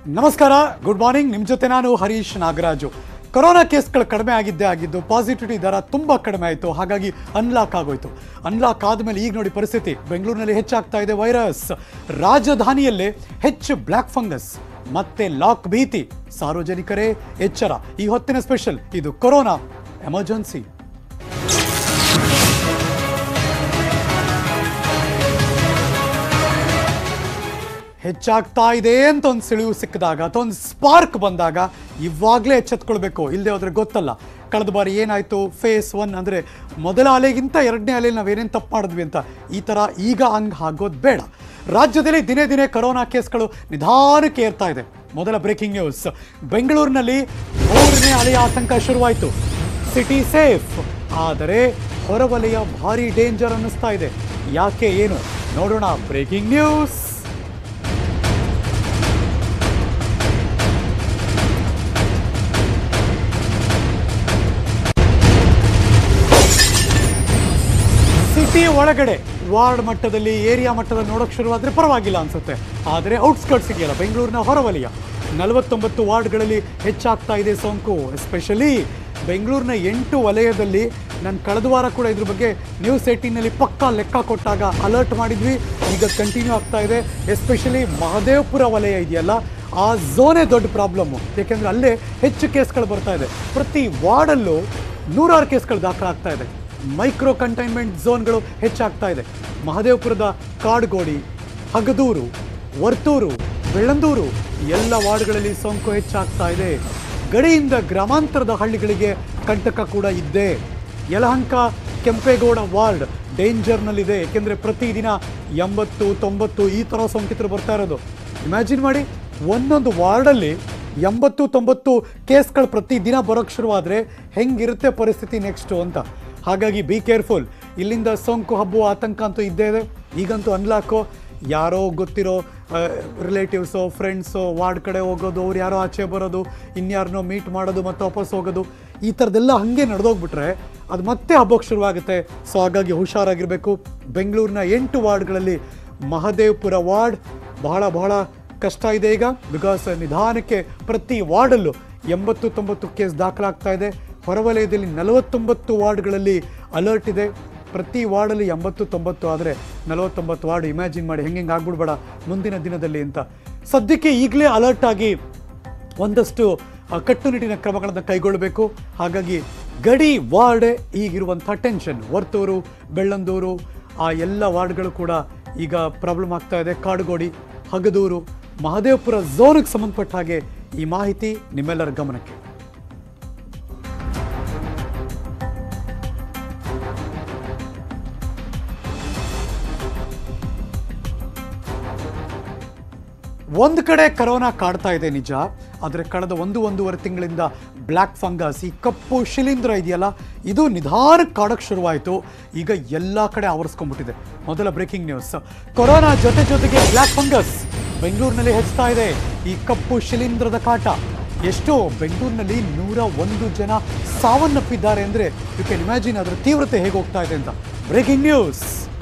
ನಮಸ್ಕಾರ good morning ನಿಮ್ಮ ಜೊತೆ ನಾನು ಹರೀಶ್ ನಾಗರಾಜು ಕೊರೋನಾ ಕೇಸ್ಗಳು ಕಡಿಮೆ ಆಗಿದ್ದೇ ಆಗಿದ್ದು ಪಾಸಿಟಿವಿಟಿ ದರ ತುಂಬ ಕಡಿಮೆ ಆಯಿತು ಹಾಗಾಗಿ ಅನ್ಲಾಕ್ ಆಗೋಯ್ತು ಅನ್ಲಾಕ್ ಆದಮೇಲೆ ಈಗ ನೋಡಿ ಪರಿಸ್ಥಿತಿ ಬೆಂಗಳೂರಿನಲ್ಲಿ ಹೆಚ್ಚಾಗ್ತಾ ಇದೆ ವೈರಸ್ ರಾಜಧಾನಿಯಲ್ಲೇ ಹೆಚ್ಚು ಬ್ಲ್ಯಾಕ್ ಫಂಗಸ್ ಮತ್ತೆ ಲಾಕ್ ಭೀತಿ ಸಾರ್ವಜನಿಕರೇ ಎಚ್ಚರ ಈ ಹೊತ್ತಿನ ಸ್ಪೆಷಲ್ ಇದು ಕೊರೋನಾ ಎಮರ್ಜೆನ್ಸಿ ಹೆಚ್ಚಾಗ್ತಾ ಇದೆ ಅಂತ ಒಂದು ಸುಳಿವು ಸಿಕ್ಕಿದಾಗ ಅಥವಾ ಒಂದು ಸ್ಪಾರ್ಕ್ ಬಂದಾಗ ಇವಾಗಲೇ ಎಚ್ಚೆತ್ಕೊಳ್ಬೇಕು ಇಲ್ಲದೆ ಹೋದ್ರೆ ಗೊತ್ತಲ್ಲ ಕಳೆದ ಬಾರಿ ಏನಾಯಿತು ಫೇಸ್ ಒನ್ ಅಂದರೆ ಮೊದಲ ಅಲೆಗಿಂತ ಎರಡನೇ ಅಲೆಯಲ್ಲಿ ನಾವೇನೇನು ತಪ್ಪು ಮಾಡಿದ್ವಿ ಅಂತ ಈ ಥರ ಈಗ ಹಂಗೆ ಆಗೋದು ಬೇಡ ರಾಜ್ಯದಲ್ಲಿ ದಿನೇ ದಿನೇ ಕೊರೋನಾ ಕೇಸ್ಗಳು ನಿಧಾನಕ್ಕೆ ಏರ್ತಾ ಇದೆ ಮೊದಲ ಬ್ರೇಕಿಂಗ್ ನ್ಯೂಸ್ ಬೆಂಗಳೂರಿನಲ್ಲಿ ಮೂರನೇ ಅಲೆಯ ಆತಂಕ ಶುರುವಾಯಿತು ಸಿಟಿ ಸೇಫ್ ಆದರೆ ಹೊರವಲಯ ಭಾರಿ ಡೇಂಜರ್ ಅನ್ನಿಸ್ತಾ ಇದೆ ಯಾಕೆ ಏನು ನೋಡೋಣ ಬ್ರೇಕಿಂಗ್ ನ್ಯೂಸ್ ಸಿಟಿ ಒಳಗಡೆ ವಾರ್ಡ್ ಮಟ್ಟದಲ್ಲಿ ಏರಿಯಾ ಮಟ್ಟದಲ್ಲಿ ನೋಡೋಕೆ ಶುರುವಾದರೆ ಪರವಾಗಿಲ್ಲ ಅನ್ಸುತ್ತೆ ಆದರೆ ಔಟ್ಸ್ಕರ್ಟ್ಸ್ ಇದೆಯಲ್ಲ ಬೆಂಗಳೂರಿನ ಹೊರವಲಯ ನಲವತ್ತೊಂಬತ್ತು ವಾರ್ಡ್ಗಳಲ್ಲಿ ಹೆಚ್ಚಾಗ್ತಾ ಇದೆ ಸೋಂಕು ಎಸ್ಪೆಷಲಿ ಬೆಂಗಳೂರಿನ ಎಂಟು ವಲಯದಲ್ಲಿ ನಾನು ಕಳೆದ ವಾರ ಕೂಡ ಇದ್ರ ಬಗ್ಗೆ ನ್ಯೂಸ್ ಏಯ್ಟೀನಲ್ಲಿ ಪಕ್ಕಾ ಲೆಕ್ಕ ಕೊಟ್ಟಾಗ ಅಲರ್ಟ್ ಮಾಡಿದ್ವಿ ಈಗ ಕಂಟಿನ್ಯೂ ಆಗ್ತಾ ಇದೆ ಎಸ್ಪೆಷಲಿ ಮಹದೇವಪುರ ವಲಯ ಇದೆಯಲ್ಲ ಆ ಝೋನೇ ದೊಡ್ಡ ಪ್ರಾಬ್ಲಮ್ಮು ಯಾಕೆಂದರೆ ಅಲ್ಲೇ ಹೆಚ್ಚು ಕೇಸ್ಗಳು ಬರ್ತಾ ಇದೆ ಪ್ರತಿ ವಾರ್ಡಲ್ಲೂ ನೂರಾರು ಕೇಸ್ಗಳು ದಾಖಲಾಗ್ತಾ ಇದೆ ಮೈಕ್ರೋ ಕಂಟೈನ್ಮೆಂಟ್ ಝೋನ್ಗಳು ಹೆಚ್ಚಾಗ್ತಾ ಇದೆ ಮಹದೇವಪುರದ ಕಾಡುಗೋಡಿ ಹಗದೂರು ವರ್ತೂರು ಬೆಳ್ಳಂದೂರು ಎಲ್ಲ ವಾರ್ಡ್ಗಳಲ್ಲಿ ಸೋಂಕು ಹೆಚ್ಚಾಗ್ತಾ ಇದೆ ಗಡಿಯಿಂದ ಗ್ರಾಮಾಂತರದ ಹಳ್ಳಿಗಳಿಗೆ ಕಂಟಕ ಕೂಡ ಇದ್ದೇ ಯಲಹಂಕ ಕೆಂಪೇಗೌಡ ವಾರ್ಡ್ ಡೇಂಜರ್ನಲ್ಲಿದೆ ಏಕೆಂದರೆ ಪ್ರತಿದಿನ ಎಂಬತ್ತು ತೊಂಬತ್ತು ಈ ಥರ ಸೋಂಕಿತರು ಬರ್ತಾ ಇರೋದು ಇಮ್ಯಾಜಿನ್ ಮಾಡಿ ಒಂದೊಂದು ವಾರ್ಡಲ್ಲಿ ಎಂಬತ್ತು ತೊಂಬತ್ತು ಕೇಸ್ಗಳು ಪ್ರತಿದಿನ ಬರೋಕ್ಕೆ ಶುರುವಾದರೆ ಹೆಂಗಿರುತ್ತೆ ಪರಿಸ್ಥಿತಿ ನೆಕ್ಸ್ಟು ಅಂತ ಹಾಗಾಗಿ ಬಿ ಕೇರ್ಫುಲ್ ಇಲ್ಲಿಂದ ಸೋಂಕು ಹಬ್ಬುವ ಆತಂಕ ಅಂತೂ ಇದ್ದೇ ಇದೆ ಈಗಂತೂ ಅನ್ಲಾಕು ಯಾರೋ ಗೊತ್ತಿರೋ ರಿಲೇಟಿವ್ಸೋ ಫ್ರೆಂಡ್ಸೋ ವಾರ್ಡ್ ಕಡೆ ಹೋಗೋದು ಅವ್ರು ಯಾರೋ ಆಚೆ ಬರೋದು ಇನ್ಯಾರನ್ನೋ ಮೀಟ್ ಮಾಡೋದು ಮತ್ತೆ ವಾಪಸ್ ಹೋಗೋದು ಈ ಥರದ್ದೆಲ್ಲ ಹಾಗೆ ನಡೆದೋಗ್ಬಿಟ್ರೆ ಅದು ಮತ್ತೆ ಹಬ್ಬಕ್ಕೆ ಶುರುವಾಗುತ್ತೆ ಸೊ ಹಾಗಾಗಿ ಹುಷಾರಾಗಿರಬೇಕು ಬೆಂಗಳೂರಿನ ಎಂಟು ವಾರ್ಡ್ಗಳಲ್ಲಿ ಮಹದೇವಪುರ ವಾರ್ಡ್ ಬಹಳ ಬಹಳ ಕಷ್ಟ ಇದೆ ಈಗ ಬಿಕಾಸ್ ನಿಧಾನಕ್ಕೆ ಪ್ರತಿ ವಾರ್ಡಲ್ಲೂ ಎಂಬತ್ತು ತೊಂಬತ್ತು ಕೇಸ್ ದಾಖಲಾಗ್ತಾ ಇದೆ ಹೊರವಲಯದಲ್ಲಿ ನಲವತ್ತೊಂಬತ್ತು ವಾರ್ಡ್ಗಳಲ್ಲಿ ಅಲರ್ಟ್ ಇದೆ ಪ್ರತಿ ವಾರ್ಡಲ್ಲಿ ಎಂಬತ್ತು ತೊಂಬತ್ತು ಆದರೆ ನಲವತ್ತೊಂಬತ್ತು ವಾರ್ಡ್ ಇಮ್ಯಾಜಿನ್ ಮಾಡಿ ಹೆಂಗೆ ಆಗ್ಬಿಡ್ಬೇಡ ಮುಂದಿನ ದಿನದಲ್ಲಿ ಅಂತ ಸದ್ಯಕ್ಕೆ ಈಗಲೇ ಅಲರ್ಟ್ ಆಗಿ ಒಂದಷ್ಟು ಆ, ಕಟ್ಟುನಿಟ್ಟಿನ ಕ್ರಮಗಳನ್ನು ಕೈಗೊಳ್ಳಬೇಕು ಹಾಗಾಗಿ ಗಡಿ ವಾರ್ಡ್ ಈಗಿರುವಂಥ ಟೆನ್ಷನ್ ವರ್ತೂರು ಬೆಳ್ಳಂದೂರು ಆ ಎಲ್ಲ ವಾರ್ಡ್ಗಳು ಕೂಡ ಈಗ ಪ್ರಾಬ್ಲಮ್ ಆಗ್ತಾ ಇದೆ ಕಾಡುಗೋಡಿ ಹಗದೂರು ಮಹದೇವಪುರ ಝೋನ್ಗೆ ಸಂಬಂಧಪಟ್ಟ ಹಾಗೆ ಈ ಮಾಹಿತಿ ನಿಮ್ಮೆಲ್ಲರ ಗಮನಕ್ಕೆ ಒಂದು ಕಡೆ ಕರೋನಾ ಕಾಡ್ತಾ ಇದೆ ನಿಜ ಆದರೆ ಕಳೆದ ಒಂದು ಒಂದೂವರೆ ತಿಂಗಳಿಂದ ಬ್ಲ್ಯಾಕ್ ಫಂಗಸ್ ಈ ಕಪ್ಪು ಶಿಲೀಂಧ್ರ ಇದೆಯಲ್ಲ ಇದು ನಿಧಾನಕ್ಕೆ ಕಾಡಕ್ಕೆ ಶುರುವಾಯಿತು ಈಗ ಎಲ್ಲ ಕಡೆ ಆವರಿಸ್ಕೊಂಡ್ಬಿಟ್ಟಿದೆ ಮೊದಲ ಬ್ರೇಕಿಂಗ್ ನ್ಯೂಸ್ ಕೊರೋನಾ ಜೊತೆ ಜೊತೆಗೆ ಬ್ಲ್ಯಾಕ್ ಫಂಗಸ್ ಬೆಂಗಳೂರಿನಲ್ಲಿ ಹೆಚ್ಚುತ್ತಾ ಇದೆ ಈ ಕಪ್ಪು ಶಿಲೀಂಧ್ರದ ಕಾಟ ಎಷ್ಟೋ ಬೆಂಗಳೂರಿನಲ್ಲಿ ನೂರ ಒಂದು ಜನ ಸಾವನ್ನಪ್ಪಿದ್ದಾರೆ ಅಂದರೆ ಯು ಕ್ಯಾನ್ ಇಮ್ಯಾಜಿನ್ ಅದರ ತೀವ್ರತೆ ಹೇಗೆ ಹೋಗ್ತಾ ಇದೆ ಅಂತ ಬ್ರೇಕಿಂಗ್ ನ್ಯೂಸ್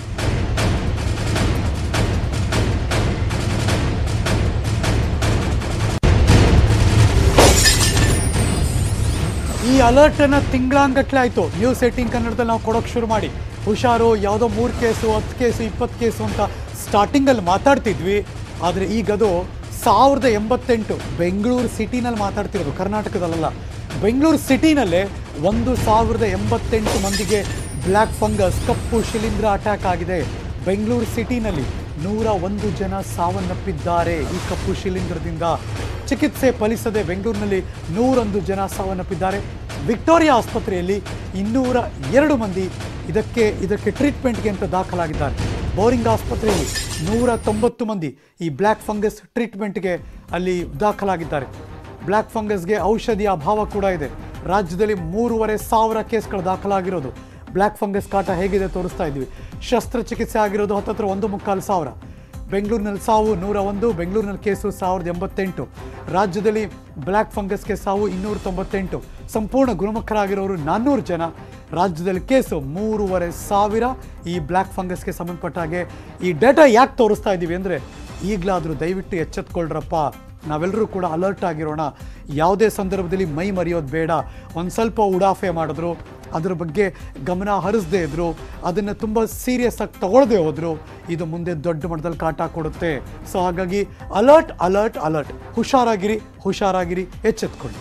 ಈ ಅಲರ್ಟ್ ಅನ್ನ ತಿಂಗಳಾನ್ಗಟ್ಲೆ ಆಯ್ತು ನ್ಯೂಸ್ ಏಟೀನ್ ಕನ್ನಡದಲ್ಲಿ ನಾವು ಕೊಡೋಕೆ ಶುರು ಮಾಡಿ ಹುಷಾರು ಯಾವುದೋ ಮೂರು ಕೇಸು ಹತ್ತು ಕೇಸು ಇಪ್ಪತ್ತು ಕೇಸು ಅಂತ ಸ್ಟಾರ್ಟಿಂಗಲ್ಲಿ ಮಾತಾಡ್ತಿದ್ವಿ ಆದರೆ ಈಗದು ಸಾವಿರದ ಎಂಬತ್ತೆಂಟು ಬೆಂಗಳೂರು ಸಿಟಿನಲ್ಲಿ ಮಾತಾಡ್ತಿರೋದು ಕರ್ನಾಟಕದಲ್ಲ ಬೆಂಗಳೂರು ಸಿಟಿನಲ್ಲೇ ಒಂದು ಸಾವಿರದ ಎಂಬತ್ತೆಂಟು ಮಂದಿಗೆ ಬ್ಲ್ಯಾಕ್ ಫಂಗಸ್ ಕಪ್ಪು ಶಿಲೀಂಧ್ರ ಅಟ್ಯಾಕ್ ಆಗಿದೆ ಬೆಂಗಳೂರು ಸಿಟಿನಲ್ಲಿ ನೂರ ಒಂದು ಜನ ಸಾವನ್ನಪ್ಪಿದ್ದಾರೆ ಈ ಕಪ್ಪು ಶಿಲೀಂಧ್ರದಿಂದ ಚಿಕಿತ್ಸೆ ಫಲಿಸದೆ ಬೆಂಗಳೂರಿನಲ್ಲಿ ನೂರೊಂದು ಜನ ಸಾವನ್ನಪ್ಪಿದ್ದಾರೆ ವಿಕ್ಟೋರಿಯಾ ಆಸ್ಪತ್ರೆಯಲ್ಲಿ ಇನ್ನೂರ ಎರಡು ಮಂದಿ ಇದಕ್ಕೆ ಇದಕ್ಕೆ ಟ್ರೀಟ್ಮೆಂಟ್ಗೆ ಅಂತ ದಾಖಲಾಗಿದ್ದಾರೆ ಬೋರಿಂಗ್ ಆಸ್ಪತ್ರೆಯಲ್ಲಿ ನೂರ ತೊಂಬತ್ತು ಮಂದಿ ಈ ಬ್ಲ್ಯಾಕ್ ಫಂಗಸ್ ಟ್ರೀಟ್ಮೆಂಟ್ಗೆ ಅಲ್ಲಿ ದಾಖಲಾಗಿದ್ದಾರೆ ಬ್ಲ್ಯಾಕ್ ಫಂಗಸ್ಗೆ ಔಷಧಿಯ ಅಭಾವ ಕೂಡ ಇದೆ ರಾಜ್ಯದಲ್ಲಿ ಮೂರುವರೆ ಸಾವಿರ ಕೇಸ್ಗಳು ದಾಖಲಾಗಿರೋದು ಬ್ಲ್ಯಾಕ್ ಫಂಗಸ್ ಕಾಟ ಹೇಗಿದೆ ತೋರಿಸ್ತಾ ಇದ್ವಿ ಶಸ್ತ್ರಚಿಕಿತ್ಸೆ ಆಗಿರೋದು ಹತ್ತತ್ರ ಒಂದು ಮುಕ್ಕಾಲು ಸಾವಿರ ಬೆಂಗಳೂರಿನಲ್ಲಿ ಸಾವು ನೂರ ಒಂದು ಬೆಂಗಳೂರಿನಲ್ಲಿ ಕೇಸು ಸಾವಿರದ ಎಂಬತ್ತೆಂಟು ರಾಜ್ಯದಲ್ಲಿ ಬ್ಲ್ಯಾಕ್ ಫಂಗಸ್ಗೆ ಸಾವು ಇನ್ನೂರ ತೊಂಬತ್ತೆಂಟು ಸಂಪೂರ್ಣ ಗುಣಮುಖರಾಗಿರೋರು ನಾನ್ನೂರು ಜನ ರಾಜ್ಯದಲ್ಲಿ ಕೇಸು ಮೂರುವರೆ ಸಾವಿರ ಈ ಬ್ಲ್ಯಾಕ್ ಫಂಗಸ್ಗೆ ಸಂಬಂಧಪಟ್ಟ ಹಾಗೆ ಈ ಡೇಟಾ ಯಾಕೆ ತೋರಿಸ್ತಾ ಇದ್ದೀವಿ ಅಂದರೆ ಈಗಲಾದರೂ ದಯವಿಟ್ಟು ಎಚ್ಚೆತ್ಕೊಳ್ರಪ್ಪ ನಾವೆಲ್ಲರೂ ಕೂಡ ಅಲರ್ಟ್ ಆಗಿರೋಣ ಯಾವುದೇ ಸಂದರ್ಭದಲ್ಲಿ ಮೈ ಮರೆಯೋದು ಬೇಡ ಒಂದು ಸ್ವಲ್ಪ ಉಡಾಫೆ ಮಾಡಿದ್ರು ಅದ್ರ ಬಗ್ಗೆ ಗಮನ ಹರಿಸದೇ ಇದ್ರು ಅದನ್ನು ತುಂಬ ಸೀರಿಯಸ್ ಆಗಿ ತಗೊಳ್ಳದೆ ಹೋದ್ರು ಇದು ಮುಂದೆ ದೊಡ್ಡ ಮಟ್ಟದಲ್ಲಿ ಕಾಟ ಕೊಡುತ್ತೆ ಸೊ ಹಾಗಾಗಿ ಅಲರ್ಟ್ ಅಲರ್ಟ್ ಅಲರ್ಟ್ ಹುಷಾರಾಗಿರಿ ಹುಷಾರಾಗಿರಿ ಎಚ್ಚೆತ್ಕೊಳ್ಳಿ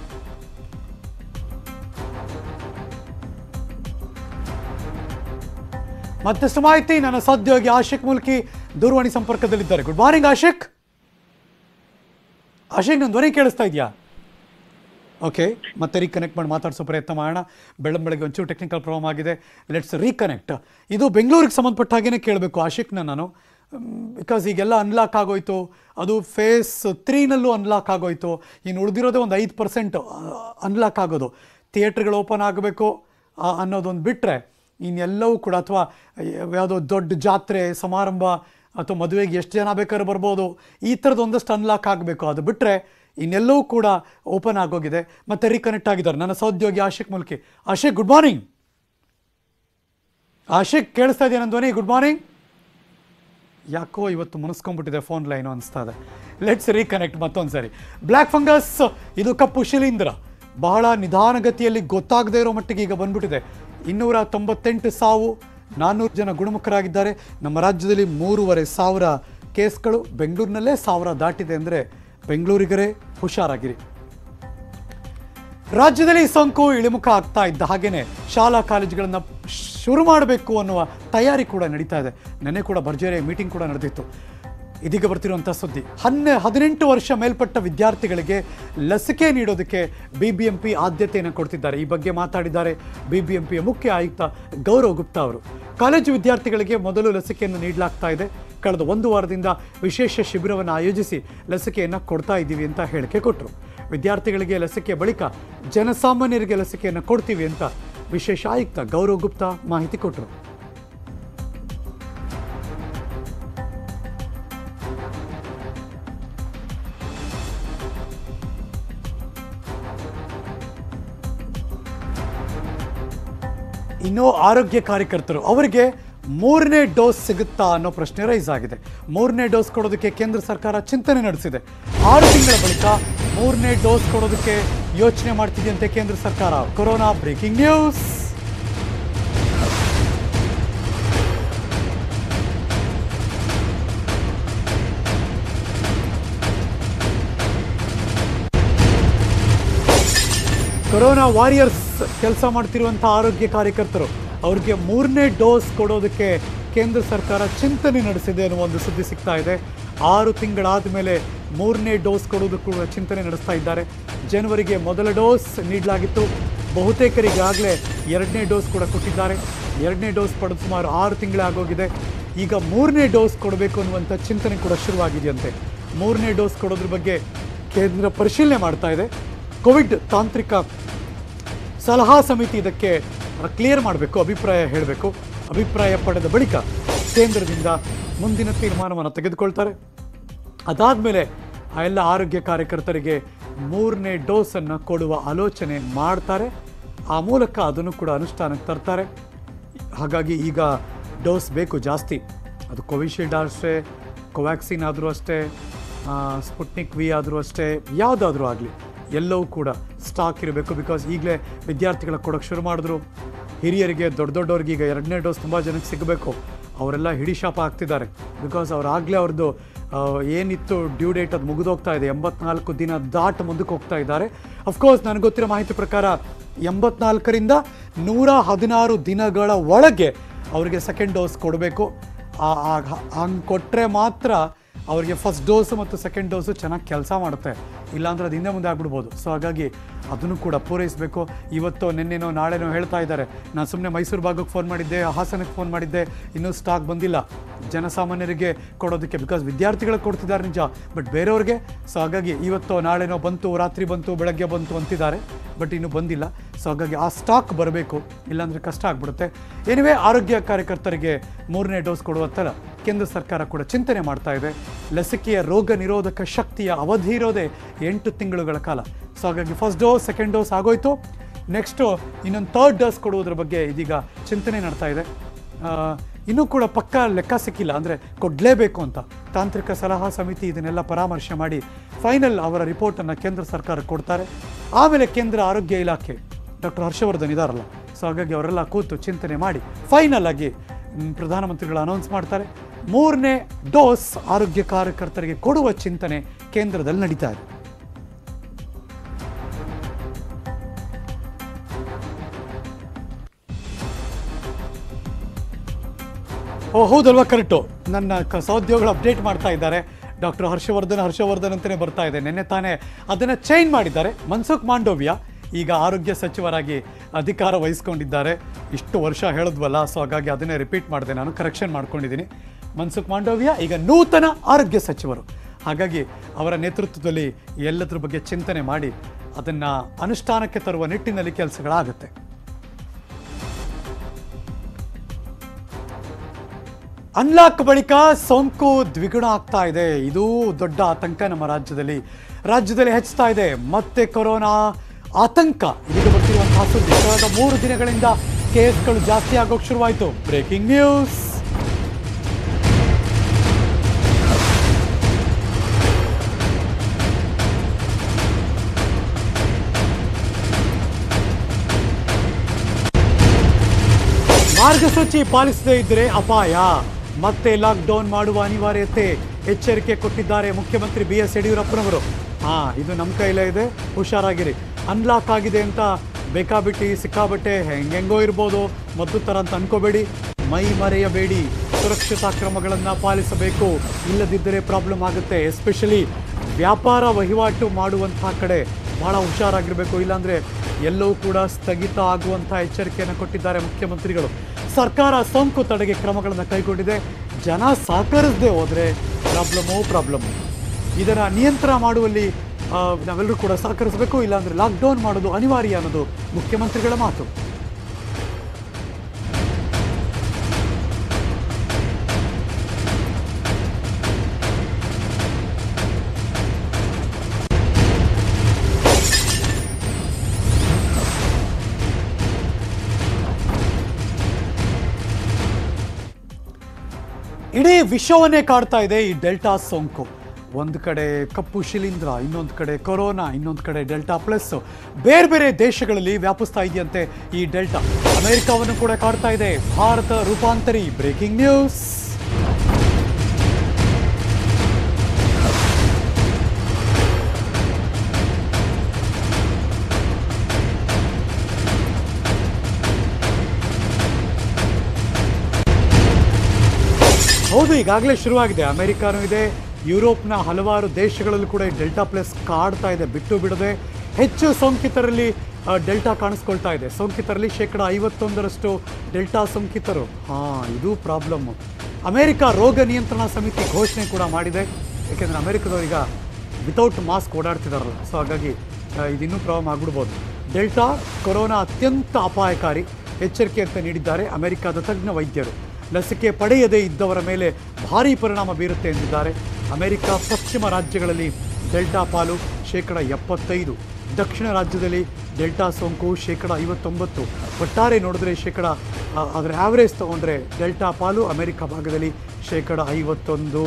ಮತ್ತಷ್ಟು ಮಾಹಿತಿ ನನ್ನ ಸಹೋದ್ಯೋಗಿ ಆಶಿಕ್ ಮುಲ್ಕಿ ದೂರವಾಣಿ ಸಂಪರ್ಕದಲ್ಲಿದ್ದಾರೆ ಗುಡ್ ಮಾರ್ನಿಂಗ್ ಆಶಿಕ್ ಆಶಿಕ್ ನನ್ನ ಧ್ವನಿ ಕೇಳಿಸ್ತಾ ಇದೆಯಾ ಓಕೆ ಮತ್ತೆ ರೀಕನೆಕ್ಟ್ ಮಾಡಿ ಮಾತಾಡಿಸೋ ಪ್ರಯತ್ನ ಮಾಡೋಣ ಬೆಳ್ಳಂ ಬೆಳಗ್ಗೆ ಒಂಚೂರು ಟೆಕ್ನಿಕಲ್ ಪ್ರಾಬ್ಲಮ್ ಆಗಿದೆ ಲೆಟ್ಸ್ ರೀಕನೆಕ್ಟ್ ಇದು ಬೆಂಗಳೂರಿಗೆ ಸಂಬಂಧಪಟ್ಟ ಹಾಗೇನೆ ಕೇಳಬೇಕು ಆಶಿಕ್ನ ನಾನು ಬಿಕಾಸ್ ಈಗೆಲ್ಲ ಅನ್ಲಾಕ್ ಆಗೋಯ್ತು ಅದು ಫೇಸ್ ತ್ರೀನಲ್ಲೂ ಅನ್ಲಾಕ್ ಆಗೋಯ್ತು ಇನ್ನು ಉಳಿದಿರೋದೇ ಒಂದು ಐದು ಪರ್ಸೆಂಟ್ ಅನ್ಲಾಕ್ ಆಗೋದು ಥಿಯೇಟ್ರ್ಗಳು ಓಪನ್ ಆಗಬೇಕು ಅನ್ನೋದೊಂದು ಬಿಟ್ಟರೆ ಇನ್ನೆಲ್ಲವೂ ಕೂಡ ಅಥವಾ ಯಾವುದೋ ದೊಡ್ಡ ಜಾತ್ರೆ ಸಮಾರಂಭ ಅಥವಾ ಮದುವೆಗೆ ಎಷ್ಟು ಜನ ಬೇಕಾದ್ರೂ ಬರ್ಬೋದು ಈ ಥರದ್ದು ಒಂದಷ್ಟು ಅನ್ಲಾಕ್ ಆಗಬೇಕು ಅದು ಬಿಟ್ಟರೆ ಇನ್ನೆಲ್ಲವೂ ಕೂಡ ಓಪನ್ ಆಗೋಗಿದೆ ಮತ್ತೆ ರೀಕನೆಕ್ಟ್ ಆಗಿದ್ದಾರೆ ನನ್ನ ಸಹೋದ್ಯೋಗಿ ಆಶಿಕ್ ಮುಲ್ಕಿ ಆಶಿಕ್ ಗುಡ್ ಮಾರ್ನಿಂಗ್ ಆಶಿಕ್ ಕೇಳಿಸ್ತಾ ಇದೆಯಾ ನನ್ನ ಧ್ವನಿ ಗುಡ್ ಮಾರ್ನಿಂಗ್ ಯಾಕೋ ಇವತ್ತು ಮುನಿಸ್ಕೊಂಡ್ಬಿಟ್ಟಿದೆ ಫೋನ್ ಲೈನು ಅನಿಸ್ತಾ ಇದೆ ಲೆಟ್ಸ್ ರೀಕನೆಕ್ಟ್ ಮತ್ತೊಂದು ಸರಿ ಬ್ಲ್ಯಾಕ್ ಫಂಗಸ್ ಇದು ಕಪ್ಪು ಶಿಲೀಂಧ್ರ ಬಹಳ ನಿಧಾನಗತಿಯಲ್ಲಿ ಗೊತ್ತಾಗದೇ ಇರೋ ಮಟ್ಟಿಗೆ ಈಗ ಬಂದ್ಬಿಟ್ಟಿದೆ ಇನ್ನೂರ ತೊಂಬತ್ತೆಂಟು ಸಾವು ನಾನ್ನೂರು ಜನ ಗುಣಮುಖರಾಗಿದ್ದಾರೆ ನಮ್ಮ ರಾಜ್ಯದಲ್ಲಿ ಮೂರುವರೆ ಸಾವಿರ ಕೇಸ್ಗಳು ಬೆಂಗಳೂರಿನಲ್ಲೇ ಸಾವಿರ ದಾಟಿದೆ ಅಂದರೆ ಬೆಂಗಳೂರಿಗರೇ ಹುಷಾರಾಗಿರಿ ರಾಜ್ಯದಲ್ಲಿ ಸೋಂಕು ಇಳಿಮುಖ ಆಗ್ತಾ ಇದ್ದ ಹಾಗೇನೆ ಶಾಲಾ ಕಾಲೇಜುಗಳನ್ನು ಶುರು ಮಾಡಬೇಕು ಅನ್ನುವ ತಯಾರಿ ಕೂಡ ನಡೀತಾ ಇದೆ ನೆನ್ನೆ ಕೂಡ ಭರ್ಜರಿ ಮೀಟಿಂಗ್ ಕೂಡ ನಡೆದಿತ್ತು ಇದೀಗ ಬರ್ತಿರುವಂಥ ಸುದ್ದಿ ಹನ್ನೆ ಹದಿನೆಂಟು ವರ್ಷ ಮೇಲ್ಪಟ್ಟ ವಿದ್ಯಾರ್ಥಿಗಳಿಗೆ ಲಸಿಕೆ ನೀಡೋದಕ್ಕೆ ಬಿ ಬಿ ಎಂ ಪಿ ಆದ್ಯತೆಯನ್ನು ಕೊಡ್ತಿದ್ದಾರೆ ಈ ಬಗ್ಗೆ ಮಾತಾಡಿದ್ದಾರೆ ಬಿ ಬಿ ಎಂ ಪಿಯ ಮುಖ್ಯ ಆಯುಕ್ತ ಗೌರವ್ ಗುಪ್ತಾ ಅವರು ಕಾಲೇಜು ವಿದ್ಯಾರ್ಥಿಗಳಿಗೆ ಮೊದಲು ಲಸಿಕೆಯನ್ನು ನೀಡಲಾಗ್ತಾ ಇದೆ ಕಳೆದ ಒಂದು ವಾರದಿಂದ ವಿಶೇಷ ಶಿಬಿರವನ್ನು ಆಯೋಜಿಸಿ ಲಸಿಕೆಯನ್ನು ಕೊಡ್ತಾ ಇದ್ದೀವಿ ಅಂತ ಹೇಳಿಕೆ ಕೊಟ್ಟರು ವಿದ್ಯಾರ್ಥಿಗಳಿಗೆ ಲಸಿಕೆ ಬಳಿಕ ಜನಸಾಮಾನ್ಯರಿಗೆ ಲಸಿಕೆಯನ್ನು ಕೊಡ್ತೀವಿ ಅಂತ ವಿಶೇಷ ಆಯುಕ್ತ ಗೌರವ್ ಗುಪ್ತಾ ಮಾಹಿತಿ ಕೊಟ್ಟರು ಇನ್ನು ಆರೋಗ್ಯ ಕಾರ್ಯಕರ್ತರು ಅವರಿಗೆ ಮೂರನೇ ಡೋಸ್ ಸಿಗುತ್ತಾ ಅನ್ನೋ ಪ್ರಶ್ನೆ ರೈಸ್ ಆಗಿದೆ ಮೂರನೇ ಡೋಸ್ ಕೊಡೋದಕ್ಕೆ ಕೇಂದ್ರ ಸರ್ಕಾರ ಚಿಂತನೆ ನಡೆಸಿದೆ ಆರು ತಿಂಗಳ ಬಳಿಕ ಮೂರನೇ ಡೋಸ್ ಕೊಡೋದಕ್ಕೆ ಯೋಚನೆ ಮಾಡ್ತಿದೆಯಂತೆ ಕೇಂದ್ರ ಸರ್ಕಾರ corona breaking news corona warriors ಕೆಲಸ ಮಾಡ್ತಿರುವಂಥ ಆರೋಗ್ಯ ಕಾರ್ಯಕರ್ತರು ಅವ್ರಿಗೆ ಮೂರನೇ ಡೋಸ್ ಕೊಡೋದಕ್ಕೆ ಕೇಂದ್ರ ಸರ್ಕಾರ ಚಿಂತನೆ ನಡೆಸಿದೆ ಅನ್ನೋ ಒಂದು ಸುದ್ದಿ ಸಿಗ್ತಾ ಇದೆ ಆರು ತಿಂಗಳಾದ ಮೇಲೆ ಮೂರನೇ ಡೋಸ್ ಕೊಡೋದಕ್ಕೂ ಕೂಡ ಚಿಂತನೆ ನಡೆಸ್ತಾ ಇದ್ದಾರೆ ಜನವರಿಗೆ ಮೊದಲ ಡೋಸ್ ನೀಡಲಾಗಿತ್ತು ಬಹುತೇಕರಿಗಾಗಲೇ ಎರಡನೇ ಡೋಸ್ ಕೂಡ ಕೊಟ್ಟಿದ್ದಾರೆ ಎರಡನೇ ಡೋಸ್ ಪಡೆದು ಸುಮಾರು ಆರು ತಿಂಗಳಾಗೋಗಿದೆ ಈಗ ಮೂರನೇ ಡೋಸ್ ಕೊಡಬೇಕು ಅನ್ನುವಂಥ ಚಿಂತನೆ ಕೂಡ ಶುರುವಾಗಿದೆಯಂತೆ ಮೂರನೇ ಡೋಸ್ ಕೊಡೋದ್ರ ಬಗ್ಗೆ ಕೇಂದ್ರ ಪರಿಶೀಲನೆ ಮಾಡ್ತಾ ಇದೆ ಕೋವಿಡ್ ತಾಂತ್ರಿಕ ಸಲಹಾ ಸಮಿತಿ ಇದಕ್ಕೆ ಕ್ಲಿಯರ್ ಮಾಡಬೇಕು ಅಭಿಪ್ರಾಯ ಹೇಳಬೇಕು ಅಭಿಪ್ರಾಯ ಪಡೆದ ಬಳಿಕ ಕೇಂದ್ರದಿಂದ ಮುಂದಿನ ತೀರ್ಮಾನವನ್ನು ತೆಗೆದುಕೊಳ್ತಾರೆ ಅದಾದಮೇಲೆ ಆ ಎಲ್ಲ ಆರೋಗ್ಯ ಕಾರ್ಯಕರ್ತರಿಗೆ ಮೂರನೇ ಡೋಸನ್ನು ಕೊಡುವ ಆಲೋಚನೆ ಮಾಡ್ತಾರೆ ಆ ಮೂಲಕ ಅದನ್ನು ಕೂಡ ಅನುಷ್ಠಾನಕ್ಕೆ ತರ್ತಾರೆ ಹಾಗಾಗಿ ಈಗ ಡೋಸ್ ಬೇಕು ಜಾಸ್ತಿ ಅದು ಕೋವಿಶೀಲ್ಡ್ ಅಷ್ಟೇ ಕೋವ್ಯಾಕ್ಸಿನ್ ಆದರೂ ಅಷ್ಟೇ ಆ, ಸ್ಪುಟ್ನಿಕ್ ವಿ ಆದರೂ ಅಷ್ಟೇ ಯಾವುದಾದ್ರೂ ಆಗಲಿ ಎಲ್ಲವೂ ಕೂಡ ಸ್ಟಾಕ್ ಇರಬೇಕು ಬಿಕಾಸ್ ಈಗಲೇ ವಿದ್ಯಾರ್ಥಿಗಳ ಕೊಡೋಕ್ಕೆ ಶುರು ಮಾಡಿದ್ರು ಹಿರಿಯರಿಗೆ ದೊಡ್ಡ ದೊಡ್ಡವ್ರಿಗೆ ಈಗ ಎರಡನೇ ಡೋಸ್ ತುಂಬ ಜನಕ್ಕೆ ಸಿಗಬೇಕು ಅವರೆಲ್ಲ ಹಿಡಿ ಶಾಪ ಆಗ್ತಿದ್ದಾರೆ ಬಿಕಾಸ್ ಅವ್ರಾಗಲೇ ಅವ್ರದ್ದು ಆ, ಏನಿತ್ತು ಡ್ಯೂ ಡೇಟ್ ಅದು ಮುಗಿದೋಗ್ತಾ ಇದೆ ಎಂಬತ್ನಾಲ್ಕು ದಿನ ದಾಟ್ ಮುಂದಕ್ಕೆ ಹೋಗ್ತಾ ಇದ್ದಾರೆ ಅಫ್ಕೋರ್ಸ್ ನನಗೆ ಗೊತ್ತಿರೋ ಮಾಹಿತಿ ಪ್ರಕಾರ ಎಂಬತ್ನಾಲ್ಕರಿಂದ ನೂರ ಹದಿನಾರು ದಿನಗಳ ಒಳಗೆ ಅವರಿಗೆ ಸೆಕೆಂಡ್ ಡೋಸ್ ಕೊಡಬೇಕು ಹಂಗೆ ಕೊಟ್ಟರೆ ಮಾತ್ರ ಅವರಿಗೆ ಫಸ್ಟ್ ಡೋಸು ಮತ್ತು ಸೆಕೆಂಡ್ ಡೋಸು ಚೆನ್ನಾಗಿ ಕೆಲಸ ಮಾಡುತ್ತೆ ಇಲ್ಲಾಂದ್ರೆ ಅದು ಹಿಂದೆ ಮುಂದೆ ಆಗ್ಬಿಡ್ಬೋದು ಸೊ ಹಾಗಾಗಿ ಅದನ್ನು ಕೂಡ ಪೂರೈಸಬೇಕು ಇವತ್ತು ನಿನ್ನೆನೋ ನಾಳೆನೋ ಹೇಳ್ತಾ ಇದ್ದಾರೆ ನಾನು ಸುಮ್ಮನೆ ಮೈಸೂರು ಭಾಗಕ್ಕೆ ಫೋನ್ ಮಾಡಿದ್ದೆ ಹಾಸನಕ್ಕೆ ಫೋನ್ ಮಾಡಿದ್ದೆ ಇನ್ನೂ ಸ್ಟಾಕ್ ಬಂದಿಲ್ಲ ಜನಸಾಮಾನ್ಯರಿಗೆ ಕೊಡೋದಕ್ಕೆ ಬಿಕಾಸ್ ವಿದ್ಯಾರ್ಥಿಗಳಿಗೆ ಕೊಡ್ತಿದ್ದಾರೆ ನಿಜ ಬಟ್ ಬೇರೆಯವ್ರಿಗೆ ಸೊ ಹಾಗಾಗಿ ಇವತ್ತು ನಾಳೆನೋ ಬಂತು ರಾತ್ರಿ ಬಂತು ಬೆಳಗ್ಗೆ ಬಂತು ಅಂತಿದ್ದಾರೆ ಬಟ್ ಇನ್ನೂ ಬಂದಿಲ್ಲ ಸೊ ಹಾಗಾಗಿ ಆ ಸ್ಟಾಕ್ ಬರಬೇಕು ಇಲ್ಲಾಂದರೆ ಕಷ್ಟ ಆಗ್ಬಿಡುತ್ತೆ ಏನಿವೆ ಆರೋಗ್ಯ ಕಾರ್ಯಕರ್ತರಿಗೆ ಮೂರನೇ ಡೋಸ್ ಕೊಡುವಂತೆಲ್ಲ ಕೇಂದ್ರ ಸರ್ಕಾರ ಕೂಡ ಚಿಂತನೆ ಮಾಡ್ತಾ ಇದೆ ಲಸಿಕೆಯ ರೋಗ ನಿರೋಧಕ ಶಕ್ತಿಯ ಅವಧಿ ಇರೋದೇ ಎಂಟು ತಿಂಗಳುಗಳ ಕಾಲ ಸೊ ಹಾಗಾಗಿ ಫಸ್ಟ್ ಡೋಸ್ ಸೆಕೆಂಡ್ ಡೋಸ್ ಆಗೋಯ್ತು ನೆಕ್ಸ್ಟು ಇನ್ನೊಂದು ಥರ್ಡ್ ಡೋಸ್ ಕೊಡುವುದರ ಬಗ್ಗೆ ಇದೀಗ ಚಿಂತನೆ ನಡ್ತಾ ಇದೆ ಇನ್ನೂ ಕೂಡ ಪಕ್ಕ ಲೆಕ್ಕ ಸಿಕ್ಕಿಲ್ಲ ಅಂದರೆ ಕೊಡಲೇಬೇಕು ಅಂತ ತಾಂತ್ರಿಕ ಸಲಹಾ ಸಮಿತಿ ಇದನ್ನೆಲ್ಲ ಪರಾಮರ್ಶೆ ಮಾಡಿ ಫೈನಲ್ ಅವರ ರಿಪೋರ್ಟನ್ನು ಕೇಂದ್ರ ಸರ್ಕಾರಕ್ಕೆ ಕೊಡ್ತಾರೆ ಆಮೇಲೆ ಕೇಂದ್ರ ಆರೋಗ್ಯ ಇಲಾಖೆ ಡಾಕ್ಟರ್ ಹರ್ಷವರ್ಧನ್ ಇದಾರಲ್ಲ ಸೊ ಹಾಗಾಗಿ ಅವರೆಲ್ಲ ಕೂತು ಚಿಂತನೆ ಮಾಡಿ ಫೈನಲ್ ಆಗಿ ಮ್, ಪ್ರಧಾನಮಂತ್ರಿಗಳು ಅನೌನ್ಸ್ ಮಾಡ್ತಾರೆ ಮೂರನೇ ಡೋಸ್ ಆರೋಗ್ಯ ಕಾರ್ಯಕರ್ತರಿಗೆ ಕೊಡುವ ಚಿಂತನೆ ಕೇಂದ್ರದಲ್ಲಿ ನಡೀತಾ ಇದೆ ಓ ಹೌದಲ್ವಾ ಕರೆಕ್ಟು ನನ್ನ ಕ ಸಹೋದ್ಯೋಗಿಗಳು ಅಪ್ಡೇಟ್ ಮಾಡ್ತಾ ಇದ್ದಾರೆ ಡಾಕ್ಟರ್ ಹರ್ಷವರ್ಧನ್ ಹರ್ಷವರ್ಧನ್ ಅಂತಲೇ ಬರ್ತಾ ಇದೆ ನಿನ್ನೆ ತಾನೇ ಅದನ್ನು ಚೇಂಜ್ ಮಾಡಿದ್ದಾರೆ ಮನ್ಸುಖ್ ಮಾಂಡವ್ಯ ಈಗ ಆರೋಗ್ಯ ಸಚಿವರಾಗಿ ಅಧಿಕಾರ ವಹಿಸ್ಕೊಂಡಿದ್ದಾರೆ ಇಷ್ಟು ವರ್ಷ ಹೇಳಿದ್ವಲ್ಲ ಸೊ ಹಾಗಾಗಿ ಅದನ್ನೇ ರಿಪೀಟ್ ಮಾಡಿದೆ ನಾನು ಕರೆಕ್ಷನ್ ಮಾಡ್ಕೊಂಡಿದ್ದೀನಿ ಮನ್ಸುಖ್ ಮಾಂಡವ್ಯ ಈಗ ನೂತನ ಆರೋಗ್ಯ ಸಚಿವರು ಹಾಗಾಗಿ ಅವರ ನೇತೃತ್ವದಲ್ಲಿ ಎಲ್ಲದ್ರ ಬಗ್ಗೆ ಚಿಂತನೆ ಮಾಡಿ ಅದನ್ನು ಅನುಷ್ಠಾನಕ್ಕೆ ತರುವ ನಿಟ್ಟಿನಲ್ಲಿ ಕೆಲಸಗಳಾಗುತ್ತೆ ಅನ್ಲಾಕ್ ಬಳಿಕ ಸೋಂಕು ದ್ವಿಗುಣ ಆಗ್ತಾ ಇದೆ ಇದು ದೊಡ್ಡ ಆತಂಕ ನಮ್ಮ ರಾಜ್ಯದಲ್ಲಿ ರಾಜ್ಯದಲ್ಲಿ ಹೆಚ್ಚುತ್ತಾ ಇದೆ ಮತ್ತೆ ಕೊರೋನಾ ಆತಂಕ ಇದೀಗ ಬರ್ತಿರುವಂತಹ ಸುದ್ದಿ ಕಳೆದ ಮೂರು ದಿನಗಳಿಂದ ಕೇಸ್ಗಳು ಜಾಸ್ತಿ ಆಗೋಕೆ ಶುರುವಾಯಿತು ಬ್ರೇಕಿಂಗ್ ನ್ಯೂಸ್ ಮಾರ್ಗಸೂಚಿ ಪಾಲಿಸದೇ ಇದ್ರೆ ಅಪಾಯ ಮತ್ತೆ ಲಾಕ್ಡೌನ್ ಮಾಡುವ ಅನಿವಾರ್ಯತೆ ಎಚ್ಚರಿಕೆ ಕೊಟ್ಟಿದ್ದಾರೆ ಮುಖ್ಯಮಂತ್ರಿ ಬಿ ಎಸ್ ಯಡಿಯೂರಪ್ಪನವರು ಹಾ ಇದು ನಮ್ಮ ಕೈಲೇ ಇದೆ ಹುಷಾರಾಗಿರಿ ಅನ್ಲಾಕ್ ಆಗಿದೆ ಅಂತ ಬೇಕಾಬಿಟ್ಟಿ ಸಿಕ್ಕಾಬಟ್ಟೆ ಹೆಂಗೆಂಗೋ ಇರ್ಬೋದು ಮೊದಲು ಥರ ಅಂತ ಅನ್ಕೋಬೇಡಿ ಮೈ ಮರೆಯಬೇಡಿ ಸುರಕ್ಷತಾ ಕ್ರಮಗಳನ್ನು ಪಾಲಿಸಬೇಕು ಇಲ್ಲದಿದ್ದರೆ ಪ್ರಾಬ್ಲಮ್ ಆಗುತ್ತೆ ಎಸ್ಪೆಷಲಿ ವ್ಯಾಪಾರ ವಹಿವಾಟು ಮಾಡುವಂತಹ ಕಡೆ ಬಹಳ ಹುಷಾರಾಗಿರಬೇಕು ಇಲ್ಲಾಂದ್ರೆ ಎಲ್ಲವೂ ಕೂಡ ಸ್ಥಗಿತ ಆಗುವಂತಹ ಎಚ್ಚರಿಕೆಯನ್ನು ಕೊಟ್ಟಿದ್ದಾರೆ ಮುಖ್ಯಮಂತ್ರಿಗಳು ಸರ್ಕಾರ ಸೋಂಕು ತಡೆಗೆ ಕ್ರಮಗಳನ್ನು ಕೈಗೊಂಡಿದೆ ಜನ ಸಹಕರಿಸದೆ ಹೋದರೆ ಪ್ರಾಬ್ಲಮ್ಮು ಪ್ರಾಬ್ಲಮ್ಮು ಇದನ್ನು ನಿಯಂತ್ರಣ ಮಾಡುವಲ್ಲಿ ಆ, ನಾವೆಲ್ಲರೂ ಕೂಡ ಸಹಕರಿಸಬೇಕು ಇಲ್ಲಾಂದ್ರೆ ಲಾಕ್ಡೌನ್ ಮಾಡೋದು ಅನಿವಾರ್ಯ ಅನ್ನೋದು ಮುಖ್ಯಮಂತ್ರಿಗಳ ಮಾತು ಇಡೀ ವಿಶ್ವವನ್ನೇ ಕಾಡ್ತಾ ಇದೆ ಈ ಡೆಲ್ಟಾ ಸೋಂಕು ಒಂದು ಕಡೆ ಕಪ್ಪು ಶಿಲೀಂಧ್ರ ಇನ್ನೊಂದು ಕಡೆ ಕೊರೋನಾ ಇನ್ನೊಂದು ಕಡೆ ಡೆಲ್ಟಾ ಪ್ಲಸ್ ಬೇರೆ ಬೇರೆ ದೇಶಗಳಲ್ಲಿ ವ್ಯಾಪಿಸ್ತಾ ಇದೆಯಂತೆ ಈ ಡೆಲ್ಟಾ ಅಮೆರಿಕವನ್ನು ಕೂಡ ಕಾಡ್ತಾ ಇದೆ ಭಾರತ ರೂಪಾಂತರಿ ಬ್ರೇಕಿಂಗ್ ನ್ಯೂಸ್ ಹೌದು ಈಗಾಗಲೇ ಶುರುವಾಗಿದೆ ಅಮೆರಿಕಾನೂ ಇದೆ ಯುರೋಪ್ನ ಹಲವಾರು ದೇಶಗಳಲ್ಲೂ ಕೂಡ ಈ ಡೆಲ್ಟಾ ಪ್ಲಸ್ ಕಾಡ್ತಾ ಇದೆ ಬಿಟ್ಟು ಬಿಡದೆ ಹೆಚ್ಚು ಸೋಂಕಿತರಲ್ಲಿ ಆ, ಡೆಲ್ಟಾ ಕಾಣಿಸ್ಕೊಳ್ತಾ ಇದೆ ಸೋಂಕಿತರಲ್ಲಿ ಶೇಕಡ ಐವತ್ತೊಂದರಷ್ಟು ಡೆಲ್ಟಾ ಸೋಂಕಿತರು ಹಾಂ ಇದು ಪ್ರಾಬ್ಲಮ್ಮು ಅಮೆರಿಕ ರೋಗ ನಿಯಂತ್ರಣ ಸಮಿತಿ ಘೋಷಣೆ ಕೂಡ ಮಾಡಿದೆ ಯಾಕೆಂದರೆ ಅಮೆರಿಕದವರೀಗ ವಿತೌಟ್ ಮಾಸ್ಕ್ ಓಡಾಡ್ತಿದಾರಲ್ಲ ಸೊ ಹಾಗಾಗಿ ಆ, ಇದಿನ್ನೂ ಪ್ರಾಬ್ಲಮ್ ಆಗ್ಬಿಡ್ಬೋದು ಡೆಲ್ಟಾ ಕೊರೋನಾ ಅತ್ಯಂತ ಅಪಾಯಕಾರಿ ಎಚ್ಚರಿಕೆ ಅಂತ ನೀಡಿದ್ದಾರೆ ಅಮೆರಿಕದ ತಜ್ಞ ವೈದ್ಯರು ಲಸಿಕೆ ಪಡೆಯದೇ ಇದ್ದವರ ಮೇಲೆ ಭಾರೀ ಪರಿಣಾಮ ಬೀರುತ್ತೆ ಎಂದಿದ್ದಾರೆ ಅಮೆರಿಕ ಪಶ್ಚಿಮ ರಾಜ್ಯಗಳಲ್ಲಿ ಡೆಲ್ಟಾ ಪಾಲು ಶೇಕಡ ಎಪ್ಪತ್ತೈದು ದಕ್ಷಿಣ ರಾಜ್ಯದಲ್ಲಿ ಡೆಲ್ಟಾ ಸೋಂಕು ಶೇಕಡ ಐವತ್ತೊಂಬತ್ತು ಒಟ್ಟಾರೆ ನೋಡಿದ್ರೆ ಶೇಕಡ ಆ, ಅದರ ಆವ್ರೇಜ್ ತಗೊಂಡ್ರೆ ಡೆಲ್ಟಾ ಪಾಲು ಅಮೆರಿಕ ಭಾಗದಲ್ಲಿ ಶೇಕಡ ಐವತ್ತೊಂದು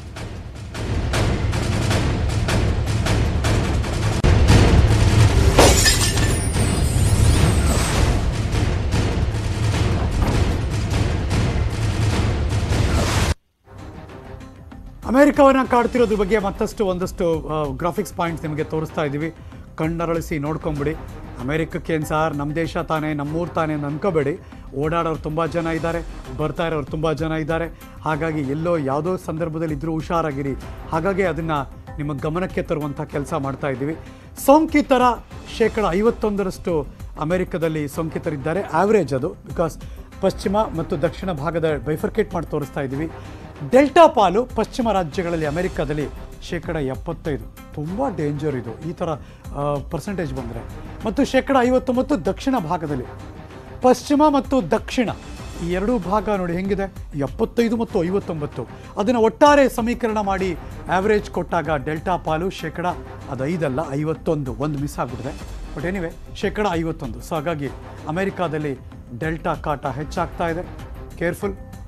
ಅಮೆರಿಕವನ್ನು ಕಾಡ್ತಿರೋದ್ರ ಬಗ್ಗೆ ಮತ್ತಷ್ಟು ಒಂದಷ್ಟು ಗ್ರಾಫಿಕ್ಸ್ ಪಾಯಿಂಟ್ಸ್ ನಿಮಗೆ ತೋರಿಸ್ತಾ ಇದ್ದೀವಿ ಕಣ್ಣರಳಿಸಿ ನೋಡ್ಕೊಂಬಿಡಿ ಅಮೆರಿಕಕ್ಕೆ ಏನು ಸಾರ್ ನಮ್ಮ ದೇಶ ತಾನೇ ನಮ್ಮೂರು ತಾನೇ ಅಂತ ಅನ್ಕೋಬೇಡಿ ಓಡಾಡೋರು ತುಂಬ ಜನ ಇದ್ದಾರೆ ಬರ್ತಾ ಇರೋರು ತುಂಬ ಜನ ಇದ್ದಾರೆ ಹಾಗಾಗಿ ಎಲ್ಲೋ ಯಾವುದೋ ಸಂದರ್ಭದಲ್ಲಿ ಇದ್ರೂ ಹುಷಾರಾಗಿರಿ ಹಾಗಾಗಿ ಅದನ್ನು ನಿಮ್ಮ ಗಮನಕ್ಕೆ ತರುವಂಥ ಕೆಲಸ ಮಾಡ್ತಾ ಇದ್ದೀವಿ ಸೋಂಕಿತರ ಶೇಕಡ ಐವತ್ತೊಂದರಷ್ಟು ಅಮೆರಿಕದಲ್ಲಿ ಸೋಂಕಿತರಿದ್ದಾರೆ ಆವ್ರೇಜ್ ಅದು ಬಿಕಾಸ್ ಪಶ್ಚಿಮ ಮತ್ತು ದಕ್ಷಿಣ ಭಾಗದ ಬೈಫರ್ಕೇಟ್ ಮಾಡಿ ತೋರಿಸ್ತಾ ಇದ್ದೀವಿ ಡೆಲ್ಟಾ ಪಾಲು ಪಶ್ಚಿಮ ರಾಜ್ಯಗಳಲ್ಲಿ ಅಮೆರಿಕದಲ್ಲಿ ಶೇಕಡ ಎಪ್ಪತ್ತೈದು ತುಂಬ ಡೇಂಜರ್ ಇದು ಈ ಥರ ಪರ್ಸೆಂಟೇಜ್ ಬಂದರೆ ಮತ್ತು ಶೇಕಡ ಐವತ್ತೊಂಬತ್ತು ದಕ್ಷಿಣ ಭಾಗದಲ್ಲಿ ಪಶ್ಚಿಮ ಮತ್ತು ದಕ್ಷಿಣ ಈ ಎರಡೂ ಭಾಗ ನೋಡಿ ಹೆಂಗಿದೆ ಎಪ್ಪತ್ತೈದು ಮತ್ತು ಐವತ್ತೊಂಬತ್ತು ಅದನ್ನು ಒಟ್ಟಾರೆ ಸಮೀಕರಣ ಮಾಡಿ ಆವ್ರೇಜ್ ಕೊಟ್ಟಾಗ ಡೆಲ್ಟಾ ಪಾಲು ಶೇಕಡ ಅದು ಐದಲ್ಲ ಐವತ್ತೊಂದು ಒಂದು ಮಿಸ್ ಆಗಿಬಿಟ್ಟಿದೆ ಬಟ್ ಎನಿವೆ ಶೇಕಡ ಐವತ್ತೊಂದು ಸೊ ಹಾಗಾಗಿ ಅಮೆರಿಕಾದಲ್ಲಿ ಡೆಲ್ಟಾ ಕಾಟ ಹೆಚ್ಚಾಗ್ತಾ ಇದೆ ಕೇರ್ಫುಲ್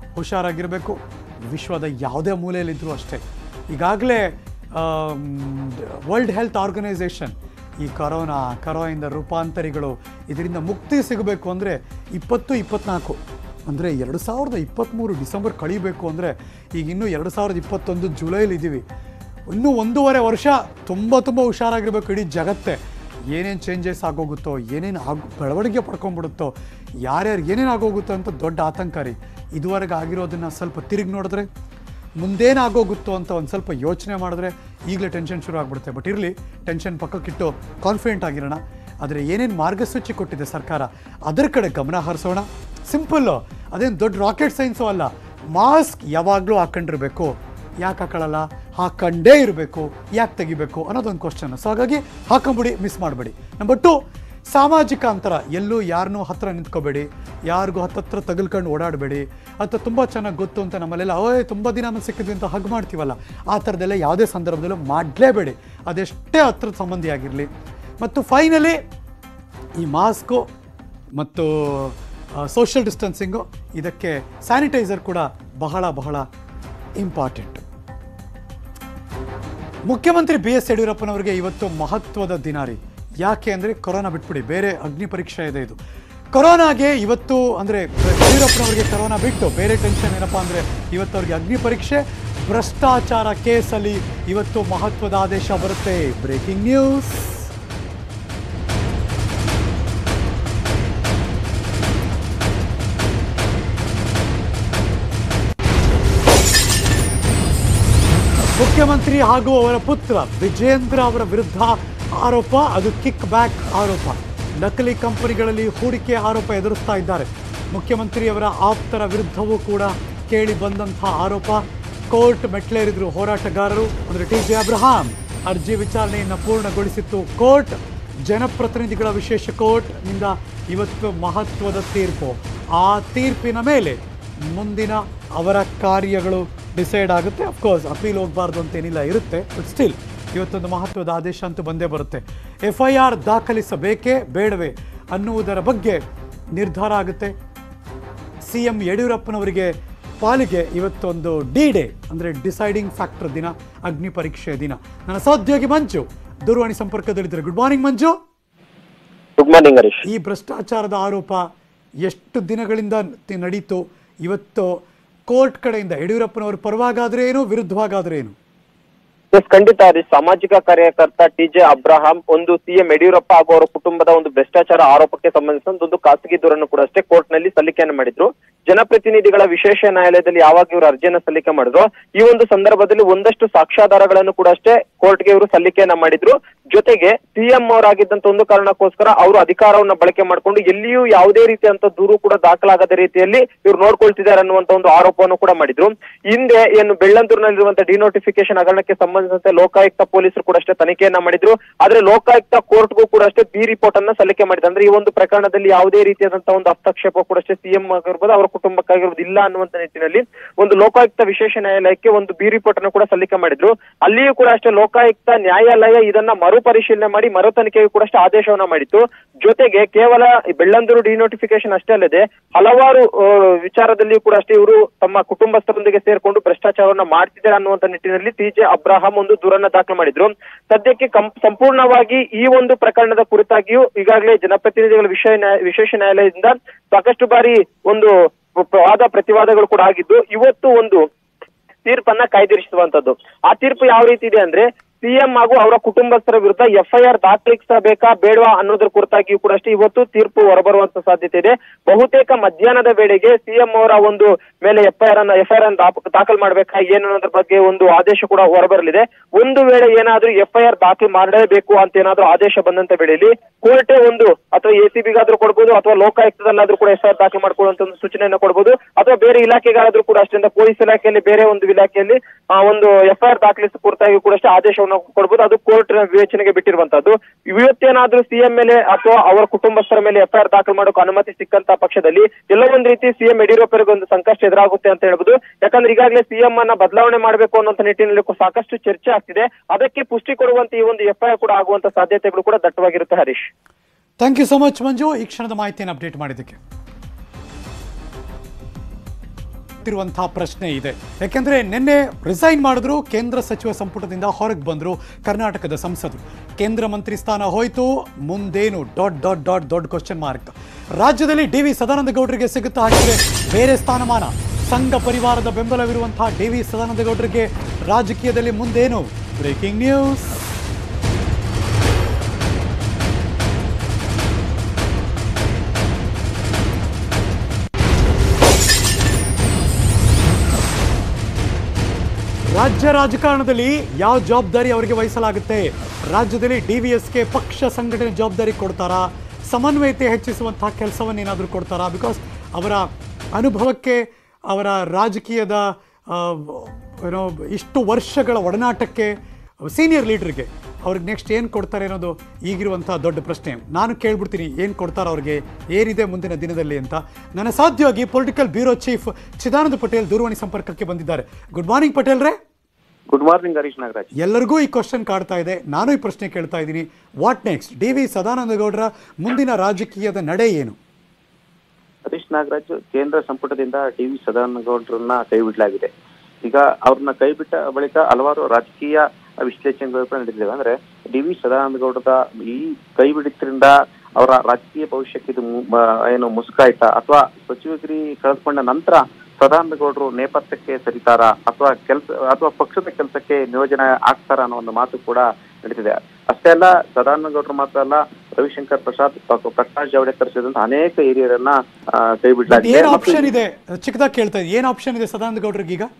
ಹುಷಾರಾಗಿರಬೇಕು ವಿಶ್ವದ ಯಾವುದೇ ಮೂಲೆಯಲ್ಲಿದ್ದರೂ ಅಷ್ಟೇ ಈಗಾಗಲೇ ವರ್ಲ್ಡ್ ಹೆಲ್ತ್ ಆರ್ಗನೈಸೇಷನ್ ಈ ಕರೋನಾ ಕರೋಯಿಂದ ರೂಪಾಂತರಿಗಳು ಇದರಿಂದ ಮುಕ್ತಿ ಸಿಗಬೇಕು ಅಂದರೆ ಇಪ್ಪತ್ತು ಇಪ್ಪತ್ನಾಲ್ಕು ಅಂದರೆ ಎರಡು ಸಾವಿರದ ಇಪ್ಪತ್ತ್ಮೂರು ಡಿಸೆಂಬರ್ ಕಳಿಬೇಕು ಅಂದರೆ ಈಗ ಇನ್ನೂ ಎರಡು ಸಾವಿರದ ಇಪ್ಪತ್ತೊಂದು ಜುಲೈಲಿ ಇದ್ದೀವಿ ಇನ್ನೂ ಒಂದೂವರೆ ವರ್ಷ ತುಂಬ ತುಂಬ ಹುಷಾರಾಗಿರ್ಬೇಕು ಇಡೀ ಜಗತ್ತೇ ಏನೇನು ಚೇಂಜಸ್ ಆಗೋಗುತ್ತೋ ಏನೇನು ಆಗ ಬೆಳವಣಿಗೆ ಪಡ್ಕೊಂಡ್ಬಿಡುತ್ತೋ ಯಾರ್ಯಾರು ಏನೇನು ಆಗೋಗುತ್ತೋ ಅಂತ ದೊಡ್ಡ ಆತಂಕ ರೀ ಇದುವರೆಗೆ ಆಗಿರೋದನ್ನು ಸ್ವಲ್ಪ ತಿರುಗಿ ನೋಡಿದ್ರೆ ಮುಂದೇನು ಆಗೋಗುತ್ತೋ ಅಂತ ಒಂದು ಸ್ವಲ್ಪ ಯೋಚನೆ ಮಾಡಿದ್ರೆ ಈಗಲೇ ಟೆನ್ಷನ್ ಶುರು ಆಗ್ಬಿಡುತ್ತೆ ಬಟ್ ಇರಲಿ ಟೆನ್ಷನ್ ಪಕ್ಕಕ್ಕಿಟ್ಟು ಕಾನ್ಫಿಡೆಂಟ್ ಆಗಿರೋಣ ಆದರೆ ಏನೇನು ಮಾರ್ಗಸೂಚಿ ಕೊಟ್ಟಿದೆ ಸರ್ಕಾರ ಅದರ ಕಡೆ ಗಮನ ಹರಿಸೋಣ ಸಿಂಪಲ್ಲು ಅದೇನು ದೊಡ್ಡ ರಾಕೆಟ್ ಸೈನ್ಸು ಅಲ್ಲ ಮಾಸ್ಕ್ ಯಾವಾಗಲೂ ಹಾಕೊಂಡಿರ್ಬೇಕು ಯಾಕೆ ಹಾಕೊಳ್ಳಲ್ಲ ಹಾಕೊಂಡೇ ಇರಬೇಕು ಯಾಕೆ ತೆಗಿಬೇಕು ಅನ್ನೋದೊಂದು ಕ್ವಶನ್ ಸೊ ಹಾಗಾಗಿ ಹಾಕೊಂಬಿಡಿ ಮಿಸ್ ಮಾಡಬೇಡಿ ನಂಬರ್ ಟು ಸಾಮಾಜಿಕ ಅಂತರ ಎಲ್ಲೂ ಯಾರನ್ನೂ ಹತ್ರ ನಿಂತ್ಕೋಬೇಡಿ ಯಾರಿಗೂ ಹತ್ತತ್ರ ತಗಲ್ಕೊಂಡು ಓಡಾಡಬೇಡಿ ಅಥವಾ ತುಂಬ ಚೆನ್ನಾಗಿ ಗೊತ್ತು ಅಂತ ನಮ್ಮಲ್ಲೆಲ್ಲ ಓಯ್ ತುಂಬ ದಿನ ಆಮೇಲೆ ಸಿಕ್ಕಿದ್ವಿ ಅಂತ ಹಗ್ ಮಾಡ್ತೀವಲ್ಲ ಆ ಥರದ್ದೆಲ್ಲ ಯಾವುದೇ ಸಂದರ್ಭದಲ್ಲೂ ಮಾಡಲೇಬೇಡಿ ಅದೆಷ್ಟೇ ಹತ್ರದ ಸಂಬಂಧಿ ಆಗಿರಲಿ ಮತ್ತು ಫೈನಲಿ ಈ ಮಾಸ್ಕು ಮತ್ತು ಸೋಷಿಯಲ್ ಡಿಸ್ಟೆನ್ಸಿಂಗು ಇದಕ್ಕೆ ಸ್ಯಾನಿಟೈಸರ್ ಕೂಡ ಬಹಳ ಬಹಳ ಇಂಪಾರ್ಟೆಂಟ್ ಮುಖ್ಯಮಂತ್ರಿ ಬಿ ಎಸ್ ಯಡಿಯೂರಪ್ಪನವರಿಗೆ ಇವತ್ತು ಮಹತ್ವದ ದಿನ ರೀ ಯಾಕೆ ಅಂದರೆ ಕೊರೋನಾ ಬಿಟ್ಬಿಡಿ ಬೇರೆ ಅಗ್ನಿ ಪರೀಕ್ಷೆ ಇದೆ ಇದು ಕೊರೋನಾಗೆ ಇವತ್ತು ಅಂದರೆ ಯಡಿಯೂರಪ್ಪನವರಿಗೆ ಕೊರೋನಾ ಬಿಟ್ಟು ಬೇರೆ ಟೆನ್ಷನ್ ಏನಪ್ಪ ಅಂದರೆ ಇವತ್ತು ಅವ್ರಿಗೆ ಅಗ್ನಿ ಪರೀಕ್ಷೆ ಭ್ರಷ್ಟಾಚಾರ ಕೇಸಲ್ಲಿ ಇವತ್ತು ಮಹತ್ವದ ಆದೇಶ ಬರುತ್ತೆ ಬ್ರೇಕಿಂಗ್ ನ್ಯೂಸ್ ಮುಖ್ಯಮಂತ್ರಿ ಹಾಗೂ ಅವರ ಪುತ್ರ ವಿಜೇಂದ್ರ ಅವರ ವಿರುದ್ಧ ಆರೋಪ ಅದು ಕಿಕ್ ಬ್ಯಾಕ್ ಆರೋಪ ನಕಲಿ ಕಂಪನಿಗಳಲ್ಲಿ ಹೂಡಿಕೆ ಆರೋಪ ಎದುರಿಸ್ತಾ ಇದ್ದಾರೆ ಮುಖ್ಯಮಂತ್ರಿಯವರ ಆಪ್ತರ ವಿರುದ್ಧವೂ ಕೂಡ ಕೇಳಿ ಬಂದಂತಹ ಆರೋಪ ಕೋರ್ಟ್ ಮೆಟ್ಲೇರಿದ್ರು ಹೋರಾಟಗಾರರು ಅಂದರೆ ಟಿ ಜೆ ಅಬ್ರಹಾಂ ಅರ್ಜಿ ವಿಚಾರಣೆಯನ್ನು ಪೂರ್ಣಗೊಳಿಸಿತ್ತು ಕೋರ್ಟ್ ಜನಪ್ರತಿನಿಧಿಗಳ ವಿಶೇಷ ಕೋರ್ಟ್ ನಿಂದ ಇವತ್ತು ಮಹತ್ವದ ತೀರ್ಪು ಆ ತೀರ್ಪಿನ ಮೇಲೆ ಮುಂದಿನ ಅವರ ಕಾರ್ಯಗಳು ಡಿಸೈಡ್ ಆಗುತ್ತೆ ಅಫ್ಕೋರ್ಸ್ ಅಪೀಲ್ ಹೋಗಬಾರ್ದು ಅಂತೇನಿಲ್ಲ ಇರುತ್ತೆ ಬಟ್ ಸ್ಟಿಲ್ ಇವತ್ತೊಂದು ಮಹತ್ವದ ಆದೇಶ ಅಂತೂ ಬಂದೇ ಬರುತ್ತೆ ಎಫ್ ಐ ಆರ್ ದಾಖಲಿಸಬೇಕೇ ಬೇಡವೇ ಅನ್ನುವುದರ ಬಗ್ಗೆ ನಿರ್ಧಾರ ಆಗುತ್ತೆ ಸಿ ಎಂ ಯಡಿಯೂರಪ್ಪನವರಿಗೆ ಪಾಲಿಗೆ ಇವತ್ತೊಂದು ಡಿ ಡೇ ಅಂದರೆ ಡಿಸೈಡಿಂಗ್ ಫ್ಯಾಕ್ಟರ್ ದಿನ ಅಗ್ನಿ ಪರೀಕ್ಷೆ ದಿನ ನನ್ನ ಸಹೋದ್ಯೋಗಿ ಮಂಜು ದೂರವಾಣಿ ಸಂಪರ್ಕದಲ್ಲಿದ್ದಾರೆ good morning Manju good morning Harish ಈ ಭ್ರಷ್ಟಾಚಾರದ ಆರೋಪ ಎಷ್ಟು ದಿನಗಳಿಂದ ತಿ- ನಡೀತು ಇವತ್ತು ಕೋರ್ಟ್ ಕಡೆಯಿಂದ ಯಡಿಯೂರಪ್ಪನವರು ಪರವಾಗಾದ್ರೆ ಏನು ವಿರುದ್ಧವಾಗಾದ್ರೆ ಏನು ಎಸ್ ಖಂಡಿತ ಹರೀಶ್ ಸಾಮಾಜಿಕ ಕಾರ್ಯಕರ್ತ ಟಿ ಜೆ ಅಬ್ರಹಾಂ ಒಂದು ಸಿಎಂ ಯಡಿಯೂರಪ್ಪ ಹಾಗೂ ಅವರ ಕುಟುಂಬದ ಒಂದು ಭ್ರಷ್ಟಾಚಾರ ಆರೋಪಕ್ಕೆ ಸಂಬಂಧಿಸಿದಂತೆ ಒಂದು ಖಾಸಗಿ ದೂರನ್ನು ಕೂಡ ಅಷ್ಟೇ ಕೋರ್ಟ್ ನಲ್ಲಿ ಸಲ್ಲಿಕೆಯನ್ನು ಮಾಡಿದ್ರು ಜನಪ್ರತಿನಿಧಿಗಳ ವಿಶೇಷ ನ್ಯಾಯಾಲಯದಲ್ಲಿ ಯಾವಾಗ ಇವರು ಅರ್ಜಿಯನ್ನ ಸಲ್ಲಿಕೆ ಮಾಡಿದ್ರು ಈ ಒಂದು ಸಂದರ್ಭದಲ್ಲಿ ಒಂದಷ್ಟು ಸಾಕ್ಷ್ಯಾಧಾರಗಳನ್ನು ಕೂಡ ಅಷ್ಟೇ ಕೋರ್ಟ್ಗೆ ಇವರು ಸಲ್ಲಿಕೆಯನ್ನ ಮಾಡಿದ್ರು ಜೊತೆಗೆ ಸಿಎಂ ಅವರಾಗಿದ್ದಂತ ಒಂದು ಕಾರಣಕ್ಕೋಸ್ಕರ ಅವರು ಅಧಿಕಾರವನ್ನ ಬಳಕೆ ಮಾಡಿಕೊಂಡು ಎಲ್ಲಿಯೂ ಯಾವುದೇ ರೀತಿಯಂತ ದೂರು ಕೂಡ ದಾಖಲಾಗದ ರೀತಿಯಲ್ಲಿ ಇವರು ನೋಡ್ಕೊಳ್ತಿದ್ದಾರೆ ಅನ್ನುವಂತ ಒಂದು ಆರೋಪವನ್ನು ಕೂಡ ಮಾಡಿದ್ರು ಹಿಂದೆ ಏನು ಬೆಳ್ಳಂದೂರಿನಲ್ಲಿರುವಂತಹ ಡಿನೋಟಿಫಿಕೇಶನ್ ಹಗರಣಕ್ಕೆ ಸಂಬಂಧಿಸಿದಂತೆ ಲೋಕಾಯುಕ್ತ ಪೊಲೀಸರು ಕೂಡ ಅಷ್ಟೇ ತನಿಖೆಯನ್ನ ಮಾಡಿದ್ರು ಆದ್ರೆ ಲೋಕಾಯುಕ್ತ ಕೋರ್ಟ್ಗೂ ಕೂಡ ಅಷ್ಟೇ ಬಿ ರಿಪೋರ್ಟ್ ಅನ್ನ ಸಲ್ಲಿಕೆ ಮಾಡಿದ್ರು ಅಂದ್ರೆ ಈ ಒಂದು ಪ್ರಕರಣದಲ್ಲಿ ಯಾವುದೇ ರೀತಿಯಾದಂತಹ ಒಂದು ಹಸ್ತಕ್ಷೇಪ ಕೂಡ ಅಷ್ಟೇ ಸಿಎಂ ಆಗಿರ್ಬೋದು ಅವರ ಕುಟುಂಬಕ್ಕಾಗಿರ್ಬೋದು ಇಲ್ಲ ಅನ್ನುವಂತ ನಿಟ್ಟಿನಲ್ಲಿ ಒಂದು ಲೋಕಾಯುಕ್ತ ವಿಶೇಷ ನ್ಯಾಯಾಲಯಕ್ಕೆ ಒಂದು ಬಿ ರಿಪೋರ್ಟ್ ಅನ್ನು ಕೂಡ ಸಲ್ಲಿಕೆ ಮಾಡಿದ್ರು ಅಲ್ಲಿಯೂ ಕೂಡ ಅಷ್ಟೇ ಲೋಕಾಯುಕ್ತ ನ್ಯಾಯಾಲಯ ಇದನ್ನ ಮರುಪರಿಶೀಲನೆ ಮಾಡಿ ಮರು ತನಿಖೆಗೂ ಕೂಡ ಅಷ್ಟೇ ಆದೇಶವನ್ನ ಮಾಡಿತ್ತು ಜೊತೆಗೆ ಕೇವಲ ಈ ಬೆಳ್ಳಂದೂರು ಡಿನೋಟಿಫಿಕೇಶನ್ ಅಷ್ಟೇ ಅಲ್ಲದೆ ಹಲವಾರು ಆ, ವಿಚಾರದಲ್ಲಿಯೂ ಕೂಡ ಅಷ್ಟೇ ಇವರು ತಮ್ಮ ಕುಟುಂಬಸ್ಥರೊಂದಿಗೆ ಸೇರ್ಕೊಂಡು ಭ್ರಷ್ಟಾಚಾರವನ್ನ ಮಾಡ್ತಿದ್ದಾರೆ ಅನ್ನುವಂತ ನಿಟ್ಟಿನಲ್ಲಿ ಟಿ ಜೆ ಅಬ್ರಹಾಂ ಒಂದು ದೂರನ್ನ ದಾಖಲು ಮಾಡಿದ್ರು ಸದ್ಯಕ್ಕೆ ಕಂ- ಸಂಪೂರ್ಣವಾಗಿ ಈ ಒಂದು ಪ್ರಕರಣದ ಕುರಿತಾಗಿಯೂ ಈಗಾಗಲೇ ಜನಪ್ರತಿನಿಧಿಗಳ ವಿಷಯ ನ್ಯಾಯ- ವಿಶೇಷ ನ್ಯಾಯಾಲಯದಿಂದ ಸಾಕಷ್ಟು ಬಾರಿ ಒಂದು ವಾದ ಪ್ರತಿವಾದಗಳು ಕೂಡ ಆಗಿದ್ದು ಇವತ್ತು ಒಂದು ತೀರ್ಪನ್ನ ಕಾಯ್ದಿರಿಸುವಂತದ್ದು ಆ ತೀರ್ಪು ಯಾವ ರೀತಿ ಇದೆ ಅಂದ್ರೆ ಸಿಎಂ ಹಾಗೂ ಅವರ ಕುಟುಂಬಸ್ಥರ ವಿರುದ್ಧ ಎಫ್ಐಆರ್ ದಾಖಲಿಸಬೇಕಾ ಬೇಡವಾ ಅನ್ನೋದ್ರ ಕುರಿತಾಗಿಯೂ ಕೂಡ ಅಷ್ಟೇ ಇವತ್ತು ತೀರ್ಪು ಹೊರಬರುವಂತ ಸಾಧ್ಯತೆ ಇದೆ ಬಹುತೇಕ ಮಧ್ಯಾಹ್ನದ ವೇಳೆಗೆ ಸಿಎಂ ಅವರ ಒಂದು ಮೇಲೆ ಎಫ್ಐಆರ್ ಅನ್ನ ಎಫ್ಐಆರ್ ಅನ್ನು ದಾಖ- ದಾಖಲು ಮಾಡಬೇಕಾ ಏನು ಅನ್ನೋದ್ರ ಬಗ್ಗೆ ಒಂದು ಆದೇಶ ಕೂಡ ಹೊರಬರಲಿದೆ ಒಂದು ವೇಳೆ ಏನಾದ್ರೂ ಎಫ್ಐಆರ್ ದಾಖಲು ಮಾಡಲೇಬೇಕು ಅಂತ ಏನಾದ್ರೂ ಆದೇಶ ಬಂದಂತ ವೇಳೆಯಲ್ಲಿ ಕೋರ್ಟೇ ಒಂದು ಅಥವಾ ಎ ಸಿ ಬಿಗಾದ್ರೂ ಕೊಡ್ಬೋದು ಅಥವಾ ಲೋಕಾಯುಕ್ತದಲ್ಲಾದ್ರೂ ಕೂಡ ಎಫ್ಐಆರ್ ದಾಖಲು ಮಾಡ್ಕೊಳ್ಳುವಂತ ಒಂದು ಸೂಚನೆಯನ್ನ ಕೊಡ್ಬೋದು ಅಥವಾ ಬೇರೆ ಇಲಾಖೆಗಾದ್ರೂ ಕೂಡ ಅಷ್ಟೇ ಪೊಲೀಸ್ ಇಲಾಖೆಯಲ್ಲಿ ಬೇರೆ ಒಂದು ಇಲಾಖೆಯಲ್ಲಿ ಆ, ಒಂದು ಎಫ್ಐಆರ್ ದಾಖಲಿಸಿ ಕುರಿತಾಗಿ ಕೂಡ ಅಷ್ಟೇ ಆದೇಶವನ್ನು ಕೊಡ್ಬೋದು ಅದು ಕೋರ್ಟ್ ವಿವೇಚನೆಗೆ ಬಿಟ್ಟಿರುವಂತದ್ದು ಇವತ್ತೇನಾದ್ರೂ ಸಿಎಂ ಮೇಲೆ ಅಥವಾ ಅವರ ಕುಟುಂಬಸ್ಥರ ಮೇಲೆ ಎಫ್ಐಆರ್ ದಾಖಲು ಮಾಡೋಕೆ ಅನುಮತಿ ಸಿಕ್ಕಂತ ಪಕ್ಷದಲ್ಲಿ ಎಲ್ಲ ಒಂದ್ ರೀತಿ ಸಿಎಂ ಯಡಿಯೂರಪ್ಪರಿಗೆ ಒಂದು ಸಂಕಷ್ಟ ಎದುರಾಗುತ್ತೆ ಅಂತ ಹೇಳ್ಬೋದು ಯಾಕಂದ್ರೆ ಈಗಾಗಲೇ ಸಿಎಂ ಅನ್ನ ಬದಲಾವಣೆ ಮಾಡಬೇಕು ಅನ್ನೋಂತ ನಿಟ್ಟಿನಲ್ಲಿ ಕೂಡ ಸಾಕಷ್ಟು ಚರ್ಚೆ ಆಗ್ತಿದೆ ಅದಕ್ಕೆ ಪುಷ್ಟಿ ಕೊಡುವಂತ ಈ ಒಂದು ಎಫ್ಐಆರ್ ಕೂಡ ಆಗುವಂತ ಸಾಧ್ಯತೆಗಳು ಕೂಡ ದಟ್ಟವಾಗಿರುತ್ತೆ Harish thank you so much Manju ಈ ಕ್ಷಣದ ಮಾಹಿತಿಯನ್ನು ಅಪ್ಡೇಟ್ ಮಾಡಿದ್ದಕ್ಕೆ ಕಾಡ್ತಿರುವಂತಹ ಪ್ರಶ್ನೆ ಇದೆ ಯಾಕೆಂದ್ರೆ ನಿನ್ನೆ ರಿಸೈನ್ ಮಾಡಿದ್ರು ಕೇಂದ್ರ ಸಚಿವ ಸಂಪುಟದಿಂದ ಹೊರಗೆ ಬಂದ್ರು ಕರ್ನಾಟಕದ ಸಂಸದರು ಕೇಂದ್ರ ಮಂತ್ರಿ ಸ್ಥಾನ ಹೋಯ್ತು ಮುಂದೇನು ಡಾಟ್ ಡಾಟ್ ಡಾಟ್ ದೊಡ್ಡ ಕ್ವಶನ್ ಮಾರ್ಕ್ ರಾಜ್ಯದಲ್ಲಿ ಡಿ ವಿ ಸದಾನಂದ ಗೌಡರಿಗೆ ಸಿಗುತ್ತಾ ಹಾಕಿದ್ರೆ ಬೇರೆ ಸ್ಥಾನಮಾನ ಸಂಘ ಪರಿವಾರದ ಬೆಂಬಲವಿರುವಂತಹ ಡಿ ವಿ ಸದಾನಂದ ಗೌಡರಿಗೆ ರಾಜಕೀಯದಲ್ಲಿ ಮುಂದೇನು ಬ್ರೇಕಿಂಗ್ ನ್ಯೂಸ್ ರಾಜ್ಯ ರಾಜಕಾರಣದಲ್ಲಿ ಯಾವ ಜವಾಬ್ದಾರಿ ಅವರಿಗೆ ವಹಿಸಲಾಗುತ್ತೆ ರಾಜ್ಯದಲ್ಲಿ ಡಿ ವಿ ಎಸ್ಗೆ ಪಕ್ಷ ಸಂಘಟನೆ ಜವಾಬ್ದಾರಿ ಕೊಡ್ತಾರಾ ಸಮನ್ವಯತೆ ಹೆಚ್ಚಿಸುವಂತಹ ಕೆಲಸವನ್ನು ಏನಾದರೂ ಕೊಡ್ತಾರಾ ಬಿಕಾಸ್ ಅವರ ಅನುಭವಕ್ಕೆ ಅವರ ರಾಜಕೀಯದ ಆ, ಏನೋ ಇಷ್ಟು ವರ್ಷಗಳ ಒಡನಾಟಕ್ಕೆ ಸೀನಿಯರ್ ಲೀಡ್ರಿಗೆ ಅವ್ರಿಗೆ ನೆಕ್ಸ್ಟ್ ಏನು ಕೊಡ್ತಾರೆ ಅನ್ನೋದು ಈಗಿರುವಂಥ ದೊಡ್ಡ ಪ್ರಶ್ನೆ ನಾನು ಕೇಳ್ಬಿಡ್ತೀನಿ ಏನು ಕೊಡ್ತಾರೆ ಅವ್ರಿಗೆ ಏನಿದೆ ಮುಂದಿನ ದಿನದಲ್ಲಿ ಅಂತ ನನ್ನ ಸಾಧ್ಯವಾಗಿ political bureau chief Chidananda Patel ದೂರವಾಣಿ ಸಂಪರ್ಕಕ್ಕೆ ಬಂದಿದ್ದಾರೆ ಗುಡ್ ಮಾರ್ನಿಂಗ್ ಪಟೇಲ್ರೇ ಗುಡ್ ಮಾರ್ನಿಂಗ್ ಹರೀಶ್ ನಾಗರಾಜ್ ಎಲ್ಲರಿಗೂ ಈ ಕ್ವಶನ್ ಕಾಡ್ತಾ ಇದೆ ನಾನು ಈ ಪ್ರಶ್ನೆ ಕೇಳ್ತಾ ಇದ್ದೀನಿ what next D V Sadananda ಗೌಡರ ಮುಂದಿನ ರಾಜಕೀಯದ ನಡೆ ಏನು ಹರೀಶ್ ನಾಗರಾಜ್ ಕೇಂದ್ರ ಸಂಪುಟದಿಂದ ಡಿ ವಿ ಸದಾನಂದಗೌಡರನ್ನ ಕೈ ಬಿಡಲಾಗಿದೆ ಈಗ ಅವ್ರನ್ನ ಕೈ ಬಿಟ್ಟ ಬಳಿಕ ಹಲವಾರು ರಾಜಕೀಯ ವಿಶ್ಲೇಷಣೆಗಳು ಕೂಡ ನಡೆದಿವೆ ಅಂದ್ರೆ ಡಿ ವಿ ಸದಾನಂದಗೌಡರ ಈ ಕೈ ಬಿಡಿದ್ರಿಂದ ಅವರ ರಾಜಕೀಯ ಭವಿಷ್ಯಕ್ಕೆ ಇದು ಮು- ಮ- ಏನು ಮುಸುಕಾಯ್ತಾ ಅಥವಾ ಸಚಿವಗಿರಿ ಕಳೆದುಕೊಂಡ ನಂತರ ಸದಾನಂದಗೌಡರು ನೇಪಥ್ಯಕ್ಕೆ ಸರಿತಾರ ಅಥವಾ ಕೆಲಸ ಅಥವಾ ಪಕ್ಷದ ಕೆಲಸಕ್ಕೆ ನಿಯೋಜನೆ ಆಗ್ತಾರ ಅನ್ನೋ ಒಂದು ಮಾತು ಕೂಡ ನಡೀತಿದೆ ಅಷ್ಟೇ ಅಲ್ಲ ಸದಾನಂದಗೌಡರು ಮಾತ್ರ ಅಲ್ಲ ರವಿಶಂಕರ್ ಪ್ರಸಾದ್ ಪ- ಪ್ರಕಾಶ್ ಜಾವಡೇಕರ್ ಸೇರಿದಂತೆ ಅನೇಕ ಹಿರಿಯರನ್ನ ಆ, ಕೈ ಬಿಡಲಾಗಿದೆ ಏನು ಮತ್ತು ಆಪ್ಷನ್ ಇದೆ ಚಿಕ್ಕದಾಗಿ ಕೇಳ್ತಾ ಇದ್ದೀನಿ ಏನು ಆಪ್ಷನ್ ಇದೆ ಸದಾನಂದ ಗೌಡರಿಗೆ ಈಗ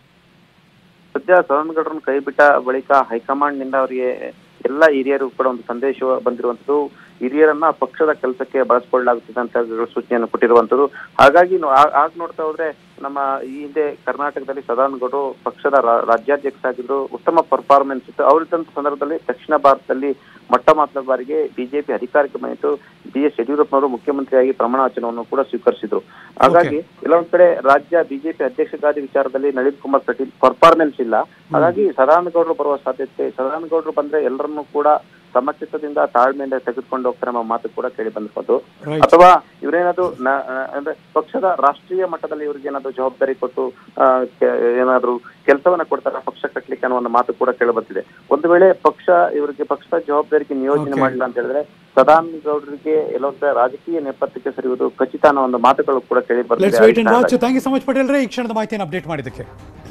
ಸದ್ಯ ಸದಾನಂದಗೌಡರನ್ನ ಕೈ ಬಿಟ್ಟ ಬಳಿಕ ಹೈಕಮಾಂಡ್ ನಿಂದ ಅವರಿಗೆ ಎಲ್ಲ ಹಿರಿಯರು ಕೂಡ ಒಂದು ಸಂದೇಶ ಬಂದಿರುವಂತದ್ದು ಹಿರಿಯರನ್ನ ಪಕ್ಷದ ಕೆಲಸಕ್ಕೆ ಬಳಸ್ಕೊಳ್ಳಲಾಗುತ್ತಿದೆ ಅಂತ ಹೇಳಿ ಸೂಚನೆಯನ್ನು ಕೊಟ್ಟಿರುವಂತದ್ದು ಹಾಗಾಗಿ ನೋ- ಆ- ಆಗ ನೋಡ್ತಾ ಹೋದ್ರೆ ನಮ್ಮ ಈ ಹಿಂದೆ ಕರ್ನಾಟಕದಲ್ಲಿ ಸದಾನಂದಗೌಡರು ಪಕ್ಷದ ರಾ- ರಾಜ್ಯಾಧ್ಯಕ್ಷ ಆಗಿದ್ರು ಉತ್ತಮ ಪರ್ಫಾರ್ಮೆನ್ಸ್ ಇತ್ತು ಅವರಿದ್ದಂತ ಸಂದರ್ಭದಲ್ಲಿ ದಕ್ಷಿಣ ಭಾರತದಲ್ಲಿ ಮೊಟ್ಟ ಮೊದಲ ಬಾರಿಗೆ ಬಿಜೆಪಿ ಅಧಿಕಾರಕ್ಕೆ ಬಂದಿತ್ತು ಬಿ ಎಸ್ ಯಡಿಯೂರಪ್ಪನವರು ಮುಖ್ಯಮಂತ್ರಿಯಾಗಿ ಪ್ರಮಾಣ ವಚನವನ್ನು ಕೂಡ ಸ್ವೀಕರಿಸಿದ್ರು ಹಾಗಾಗಿ ಕೆಲವೊಂದ್ ಕಡೆ ರಾಜ್ಯ ಬಿಜೆಪಿ ಅಧ್ಯಕ್ಷಗಾದಿ ವಿಚಾರದಲ್ಲಿ ನಳಿನ್ ಕುಮಾರ್ ಕಟೀಲ್ ಪರ್ಫಾರ್ಮೆನ್ಸ್ ಇಲ್ಲ ಹಾಗಾಗಿ ಸದಾನಂದಗೌಡರು ಬರುವ ಸಾಧ್ಯತೆ ಸದಾನಂದಗೌಡರು ಬಂದ್ರೆ ಎಲ್ಲರನ್ನೂ ಕೂಡ ಸಮಚಿತ್ತದಿಂದ ತಾಳ್ಮೆಯಿಂದ ತೆಗೆದುಕೊಂಡು ಹೋಗ್ತಾರೆ ಅನ್ನೋ ಮಾತು ಕೂಡ ಕೇಳಿ ಬಂದಿರ್ಬೋದು Right. ಅಥವಾ ಇವರೇನಾದ್ರು ನ- ನ- ಅಂದ್ರೆ ಪಕ್ಷದ ರಾಷ್ಟ್ರೀಯ ಮಟ್ಟದಲ್ಲಿ ಇವ್ರಿಗೆ ಏನಾದ್ರು ಜವಾಬ್ದಾರಿ ಕೊಟ್ಟು ಆ, ಕೆ- ಏನಾದ್ರು ಕೆಲಸವನ್ನ ಕೊಡ್ತಾರ ಪಕ್ಷ ಕಟ್ಲಿಕ್ಕೆ ಅನ್ನೋ ಒಂದು ಮಾತು ಕೂಡ ಕೇಳಿ ಬರ್ತಿದೆ ಒಂದು ವೇಳೆ ಪಕ್ಷ ಇವರಿಗೆ ಪಕ್ಷದ ಜವಾಬ್ದಾರಿಗೆ ನಿಯೋಜನೆ Okay. ಮಾಡಿಲ್ಲ ಅಂತ ಹೇಳಿದ್ರೆ ಸದಾನಂದ ಗೌಡರಿಗೆ ಎಲ್ಲೊಂದ ರಾಜಕೀಯ ನೇಪಥ್ಯಕ್ಕೆ ಸರಿಯುವುದು ಖಚಿತ ಅನ್ನೋ ಒಂದು ಮಾತುಗಳು ಕೂಡ ಕೇಳಿ ಲೆಟ್ಸ್ ವೇಟ್ ಅಂಡ್ ವಾಚ್ ಬರ್ತಿದೆ ಥ್ಯಾಂಕ್ ಯು ಸೊ ಮಚ್ ಪಟೇಲ್ರೇ ಈ ಕ್ಷಣದ ಮಾಹಿತಿಯನ್ನು ಅಪ್ಡೇಟ್ ಮಾಡಿದ್ದಕ್ಕೆ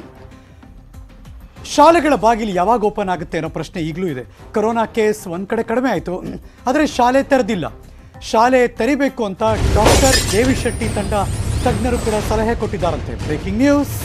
ಶಾಲೆಗಳ ಬಾಗಿಲು ಯಾವಾಗ ಓಪನ್ ಆಗುತ್ತೆ ಅನ್ನೋ ಪ್ರಶ್ನೆ ಈಗಲೂ ಇದೆ ಕೊರೋನಾ ಕೇಸ್ ಒಂದ್ ಕಡೆ ಕಡಿಮೆ ಆಯಿತು ಆದರೆ ಶಾಲೆ ತೆರೆದಿಲ್ಲ ಶಾಲೆ ತೆರಿಬೇಕು ಅಂತ ಡಾಕ್ಟರ್ ದೇವಿ ಶೆಟ್ಟಿ ತಂಡ ತಜ್ಞರು ಕೂಡ ಸಲಹೆ ಕೊಟ್ಟಿದ್ದಾರಂತೆ ಬ್ರೇಕಿಂಗ್ ನ್ಯೂಸ್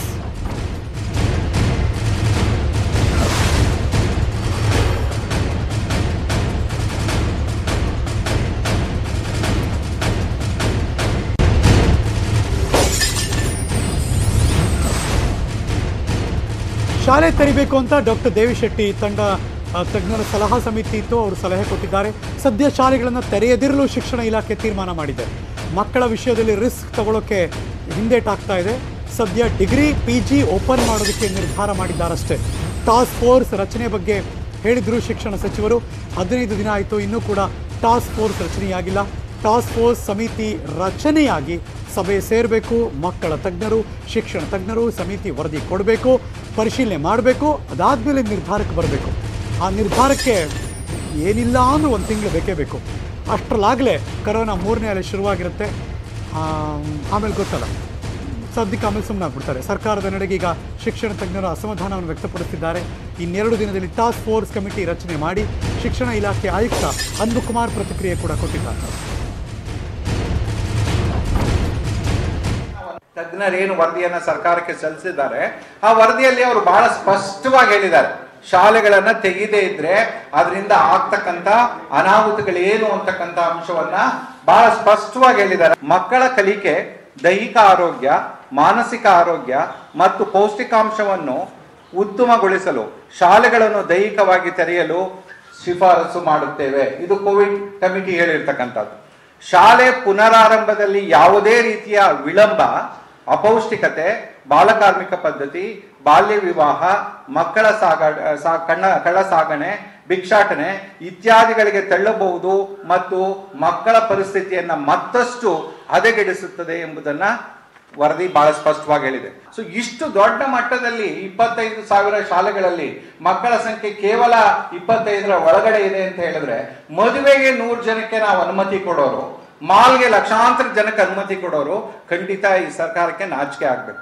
ಶಾಲೆ ತೆರಿಬೇಕು ಅಂತ ಡಾಕ್ಟರ್ ದೇವಿ ಶೆಟ್ಟಿ ತಂಡ ಆ, ತಜ್ಞರ ಸಲಹಾ ಸಮಿತಿ ಇತ್ತು ಅವರು ಸಲಹೆ ಕೊಟ್ಟಿದ್ದಾರೆ ಸದ್ಯ ಶಾಲೆಗಳನ್ನು ತೆರೆಯದಿರಲು ಶಿಕ್ಷಣ ಇಲಾಖೆ ತೀರ್ಮಾನ ಮಾಡಿದೆ ಮಕ್ಕಳ ವಿಷಯದಲ್ಲಿ ರಿಸ್ಕ್ ತಗೊಳ್ಳೋಕೆ ಹಿಂದೇಟಾಗ್ತಾ ಇದೆ ಸದ್ಯ ಡಿಗ್ರಿ ಪಿ ಜಿ ಓಪನ್ ಮಾಡೋದಕ್ಕೆ ನಿರ್ಧಾರ ಮಾಡಿದ್ದಾರಷ್ಟೇ ಟಾಸ್ಕ್ ಫೋರ್ಸ್ ರಚನೆ ಬಗ್ಗೆ ಹೇಳಿದ್ರು ಶಿಕ್ಷಣ ಸಚಿವರು ಹದಿನೈದು ದಿನ ಆಯಿತು ಇನ್ನೂ ಕೂಡ ಟಾಸ್ಕ್ ಫೋರ್ಸ್ ರಚನೆಯಾಗಿಲ್ಲ ಟಾಸ್ಕ್ ಫೋರ್ಸ್ ಸಮಿತಿ ರಚನೆಯಾಗಿ ಸಭೆ ಸೇರಬೇಕು ಮಕ್ಕಳ ತಜ್ಞರು ಶಿಕ್ಷಣ ತಜ್ಞರು ಸಮಿತಿ ವರದಿ ಕೊಡಬೇಕು ಪರಿಶೀಲನೆ ಮಾಡಬೇಕು ಅದಾದಮೇಲೆ ನಿರ್ಧಾರಕ್ಕೆ ಬರಬೇಕು ಆ ನಿರ್ಧಾರಕ್ಕೆ ಏನಿಲ್ಲ ಅಂದ್ರೂ ಒಂದು ತಿಂಗಳು ಬೇಕೇ ಬೇಕು ಅಷ್ಟರಲ್ಲಾಗಲೇ ಕರೋನಾ ಮೂರನೇ ಅಲೆ ಶುರುವಾಗಿರುತ್ತೆ ಆಮ್, ಆಮೇಲೆ ಗೊತ್ತಲ್ಲ ಸದ್ಯಕ್ಕೆ ಆಮೇಲೆ ಸುಮ್ಮನೆ ಆಗ್ಬಿಡ್ತಾರೆ ಸರ್ಕಾರದ ನಡೆಗೆ ಈಗ ಶಿಕ್ಷಣ ತಜ್ಞರು ಅಸಮಾಧಾನವನ್ನು ವ್ಯಕ್ತಪಡಿಸಿದ್ದಾರೆ ಇನ್ನೆರಡು ದಿನದಲ್ಲಿ ಟಾಸ್ಕ್ ಫೋರ್ಸ್ ಕಮಿಟಿ ರಚನೆ ಮಾಡಿ ಶಿಕ್ಷಣ ಇಲಾಖೆ ಆಯುಕ್ತ ಅನ್ಬುಕುಮಾರ್ ಪ್ರತಿಕ್ರಿಯೆ ಕೂಡ ಕೊಟ್ಟಿದ್ದಾರೆ ತಜ್ಞರೇನು ವರದಿಯನ್ನ ಸರ್ಕಾರಕ್ಕೆ ಸಲ್ಲಿಸಿದ್ದಾರೆ ಆ ವರದಿಯಲ್ಲಿ ಅವರು ಬಹಳ ಸ್ಪಷ್ಟವಾಗಿ ಹೇಳಿದ್ದಾರೆ ಶಾಲೆಗಳನ್ನ ತೆಗೆದೇ ಇದ್ರೆ ಅದರಿಂದ ಆಗ್ತಕ್ಕಂತ ಅನಾಹುತಗಳೇನು ಅಂತಕ್ಕಂತ ಅಂಶವನ್ನ ಬಹಳ ಸ್ಪಷ್ಟವಾಗಿ ಹೇಳಿದ್ದಾರೆ ಮಕ್ಕಳ ಕಲಿಕೆ ದೈಹಿಕ ಆರೋಗ್ಯ ಮಾನಸಿಕ ಆರೋಗ್ಯ ಮತ್ತು ಪೌಷ್ಟಿಕಾಂಶವನ್ನು ಉತ್ತಮಗೊಳಿಸಲು ಶಾಲೆಗಳನ್ನು ದೈಹಿಕವಾಗಿ ತೆರೆಯಲು ಶಿಫಾರಸು ಮಾಡುತ್ತೇವೆ ಇದು ಕೋವಿಡ್ ಕಮಿಟಿ ಹೇಳಿರ್ತಕ್ಕಂಥದ್ದು ಶಾಲೆ ಪುನರಾರಂಭದಲ್ಲಿ ಯಾವುದೇ ರೀತಿಯ ವಿಳಂಬ ಅಪೌಷ್ಟಿಕತೆ ಬಾಲಕಾರ್ಮಿಕ ಪದ್ಧತಿ ಬಾಲ್ಯ ವಿವಾಹ ಮಕ್ಕಳ ಸಾಗ ಸಾ ಕಣ್ಣ ಕಳ್ಳ ಸಾಗಣೆ ಭಿಕ್ಷಾಟನೆ ಇತ್ಯಾದಿಗಳಿಗೆ ತಳ್ಳಬಹುದು ಮತ್ತು ಮಕ್ಕಳ ಪರಿಸ್ಥಿತಿಯನ್ನ ಮತ್ತಷ್ಟು ಹದಗೆಡಿಸುತ್ತದೆ ಎಂಬುದನ್ನ ವರದಿ ಬಹಳ ಸ್ಪಷ್ಟವಾಗಿ ಹೇಳಿದೆ ಸೊ ಸೊ ಇಷ್ಟು ದೊಡ್ಡ ಮಟ್ಟದಲ್ಲಿ ಇಪ್ಪತ್ತೈದು ಸಾವಿರ ಶಾಲೆಗಳಲ್ಲಿ ಮಕ್ಕಳ ಸಂಖ್ಯೆ ಕೇವಲ ಇಪ್ಪತ್ತೈದರ ಒಳಗಡೆ ಇದೆ ಅಂತ ಹೇಳಿದ್ರೆ ಮದುವೆಗೆ ನೂರು ಜನಕ್ಕೆ ನಾವು ಅನುಮತಿ ಕೊಡೋರು ಮಾಲ್ಗೆ ಲಕ್ಷಾಂತರ ಜನಕ್ಕೆ ಅನುಮತಿ ಕೊಡೋರು ಖಂಡಿತ ಈ ಸರ್ಕಾರಕ್ಕೆ ನಾಚಿಕೆ ಆಗ್ಬೇಕು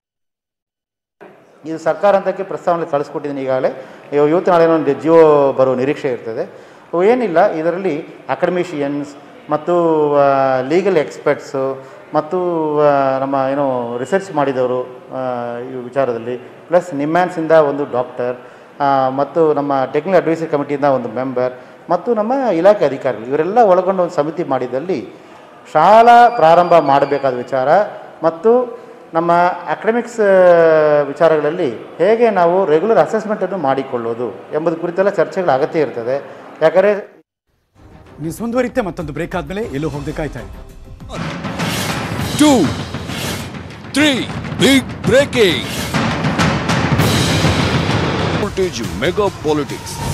ಇದು ಸರ್ಕಾರ ಹಂತಕ್ಕೆ ಪ್ರಸ್ತಾವನೆ ಕಳಿಸ್ಕೊಟ್ಟಿದ್ದೀನಿ ಈಗಾಗಲೇ ಇವ- ಇವತ್ತು ನಾಳೆ ಒಂದು ಜಿಯೋ ಬರೋ ನಿರೀಕ್ಷೆ ಇರ್ತದೆ ಅವು ಏನಿಲ್ಲ ಇದರಲ್ಲಿ ಅಕಾಡೆಮಿಷಿಯನ್ಸ್ ಮತ್ತು ಲೀಗಲ್ ಎಕ್ಸ್ಪರ್ಟ್ಸು ಮತ್ತು ಆ, ನಮ್ಮ ಏನು ರಿಸರ್ಚ್ ಮಾಡಿದವರು ಆ, ಈ ವಿಚಾರದಲ್ಲಿ ಪ್ಲಸ್ ನಿಮ್ಯಾನ್ಸಿಂದ ಒಂದು ಡಾಕ್ಟರ್ ಮತ್ತು ನಮ್ಮ ಟೆಕ್ನಿಕಲ್ ಅಡ್ವೈಸರಿ ಕಮಿಟಿಯಿಂದ ಒಂದು ಮೆಂಬರ್ ಮತ್ತು ನಮ್ಮ ಇಲಾಖೆ ಅಧಿಕಾರಿಗಳು ಇವರೆಲ್ಲ ಒಳಗೊಂಡು ಒಂದು ಸಮಿತಿ ಮಾಡಿದಲ್ಲಿ ಶಾಲಾ ಪ್ರಾರಂಭ ಮಾಡಬೇಕಾದ ವಿಚಾರ ಮತ್ತು ನಮ್ಮ ಅಕಾಡೆಮಿಕ್ಸ್ ವಿಚಾರಗಳಲ್ಲಿ ಹೇಗೆ ನಾವು ರೆಗ್ಯುಲರ್ ಅಸೆಸ್ಮೆಂಟನ್ನು ಮಾಡಿಕೊಳ್ಳೋದು ಎಂಬುದು ಕುರಿತೆಲ್ಲ ಚರ್ಚೆಗಳ ಅಗತ್ಯ ಇರ್ತದೆ ಯಾಕಂದರೆ ನ್ಯೂಸ್ ಮುಂದುವರಿತೆ ಮತ್ತೊಂದು ಬ್ರೇಕ್ ಆದ್ಮೇಲೆ ಎಲ್ಲೂ ಹೋಗದೆ ಕಾಯ್ತಾ ಇದೆ two, three, big breaking. Voltage Mega Politics.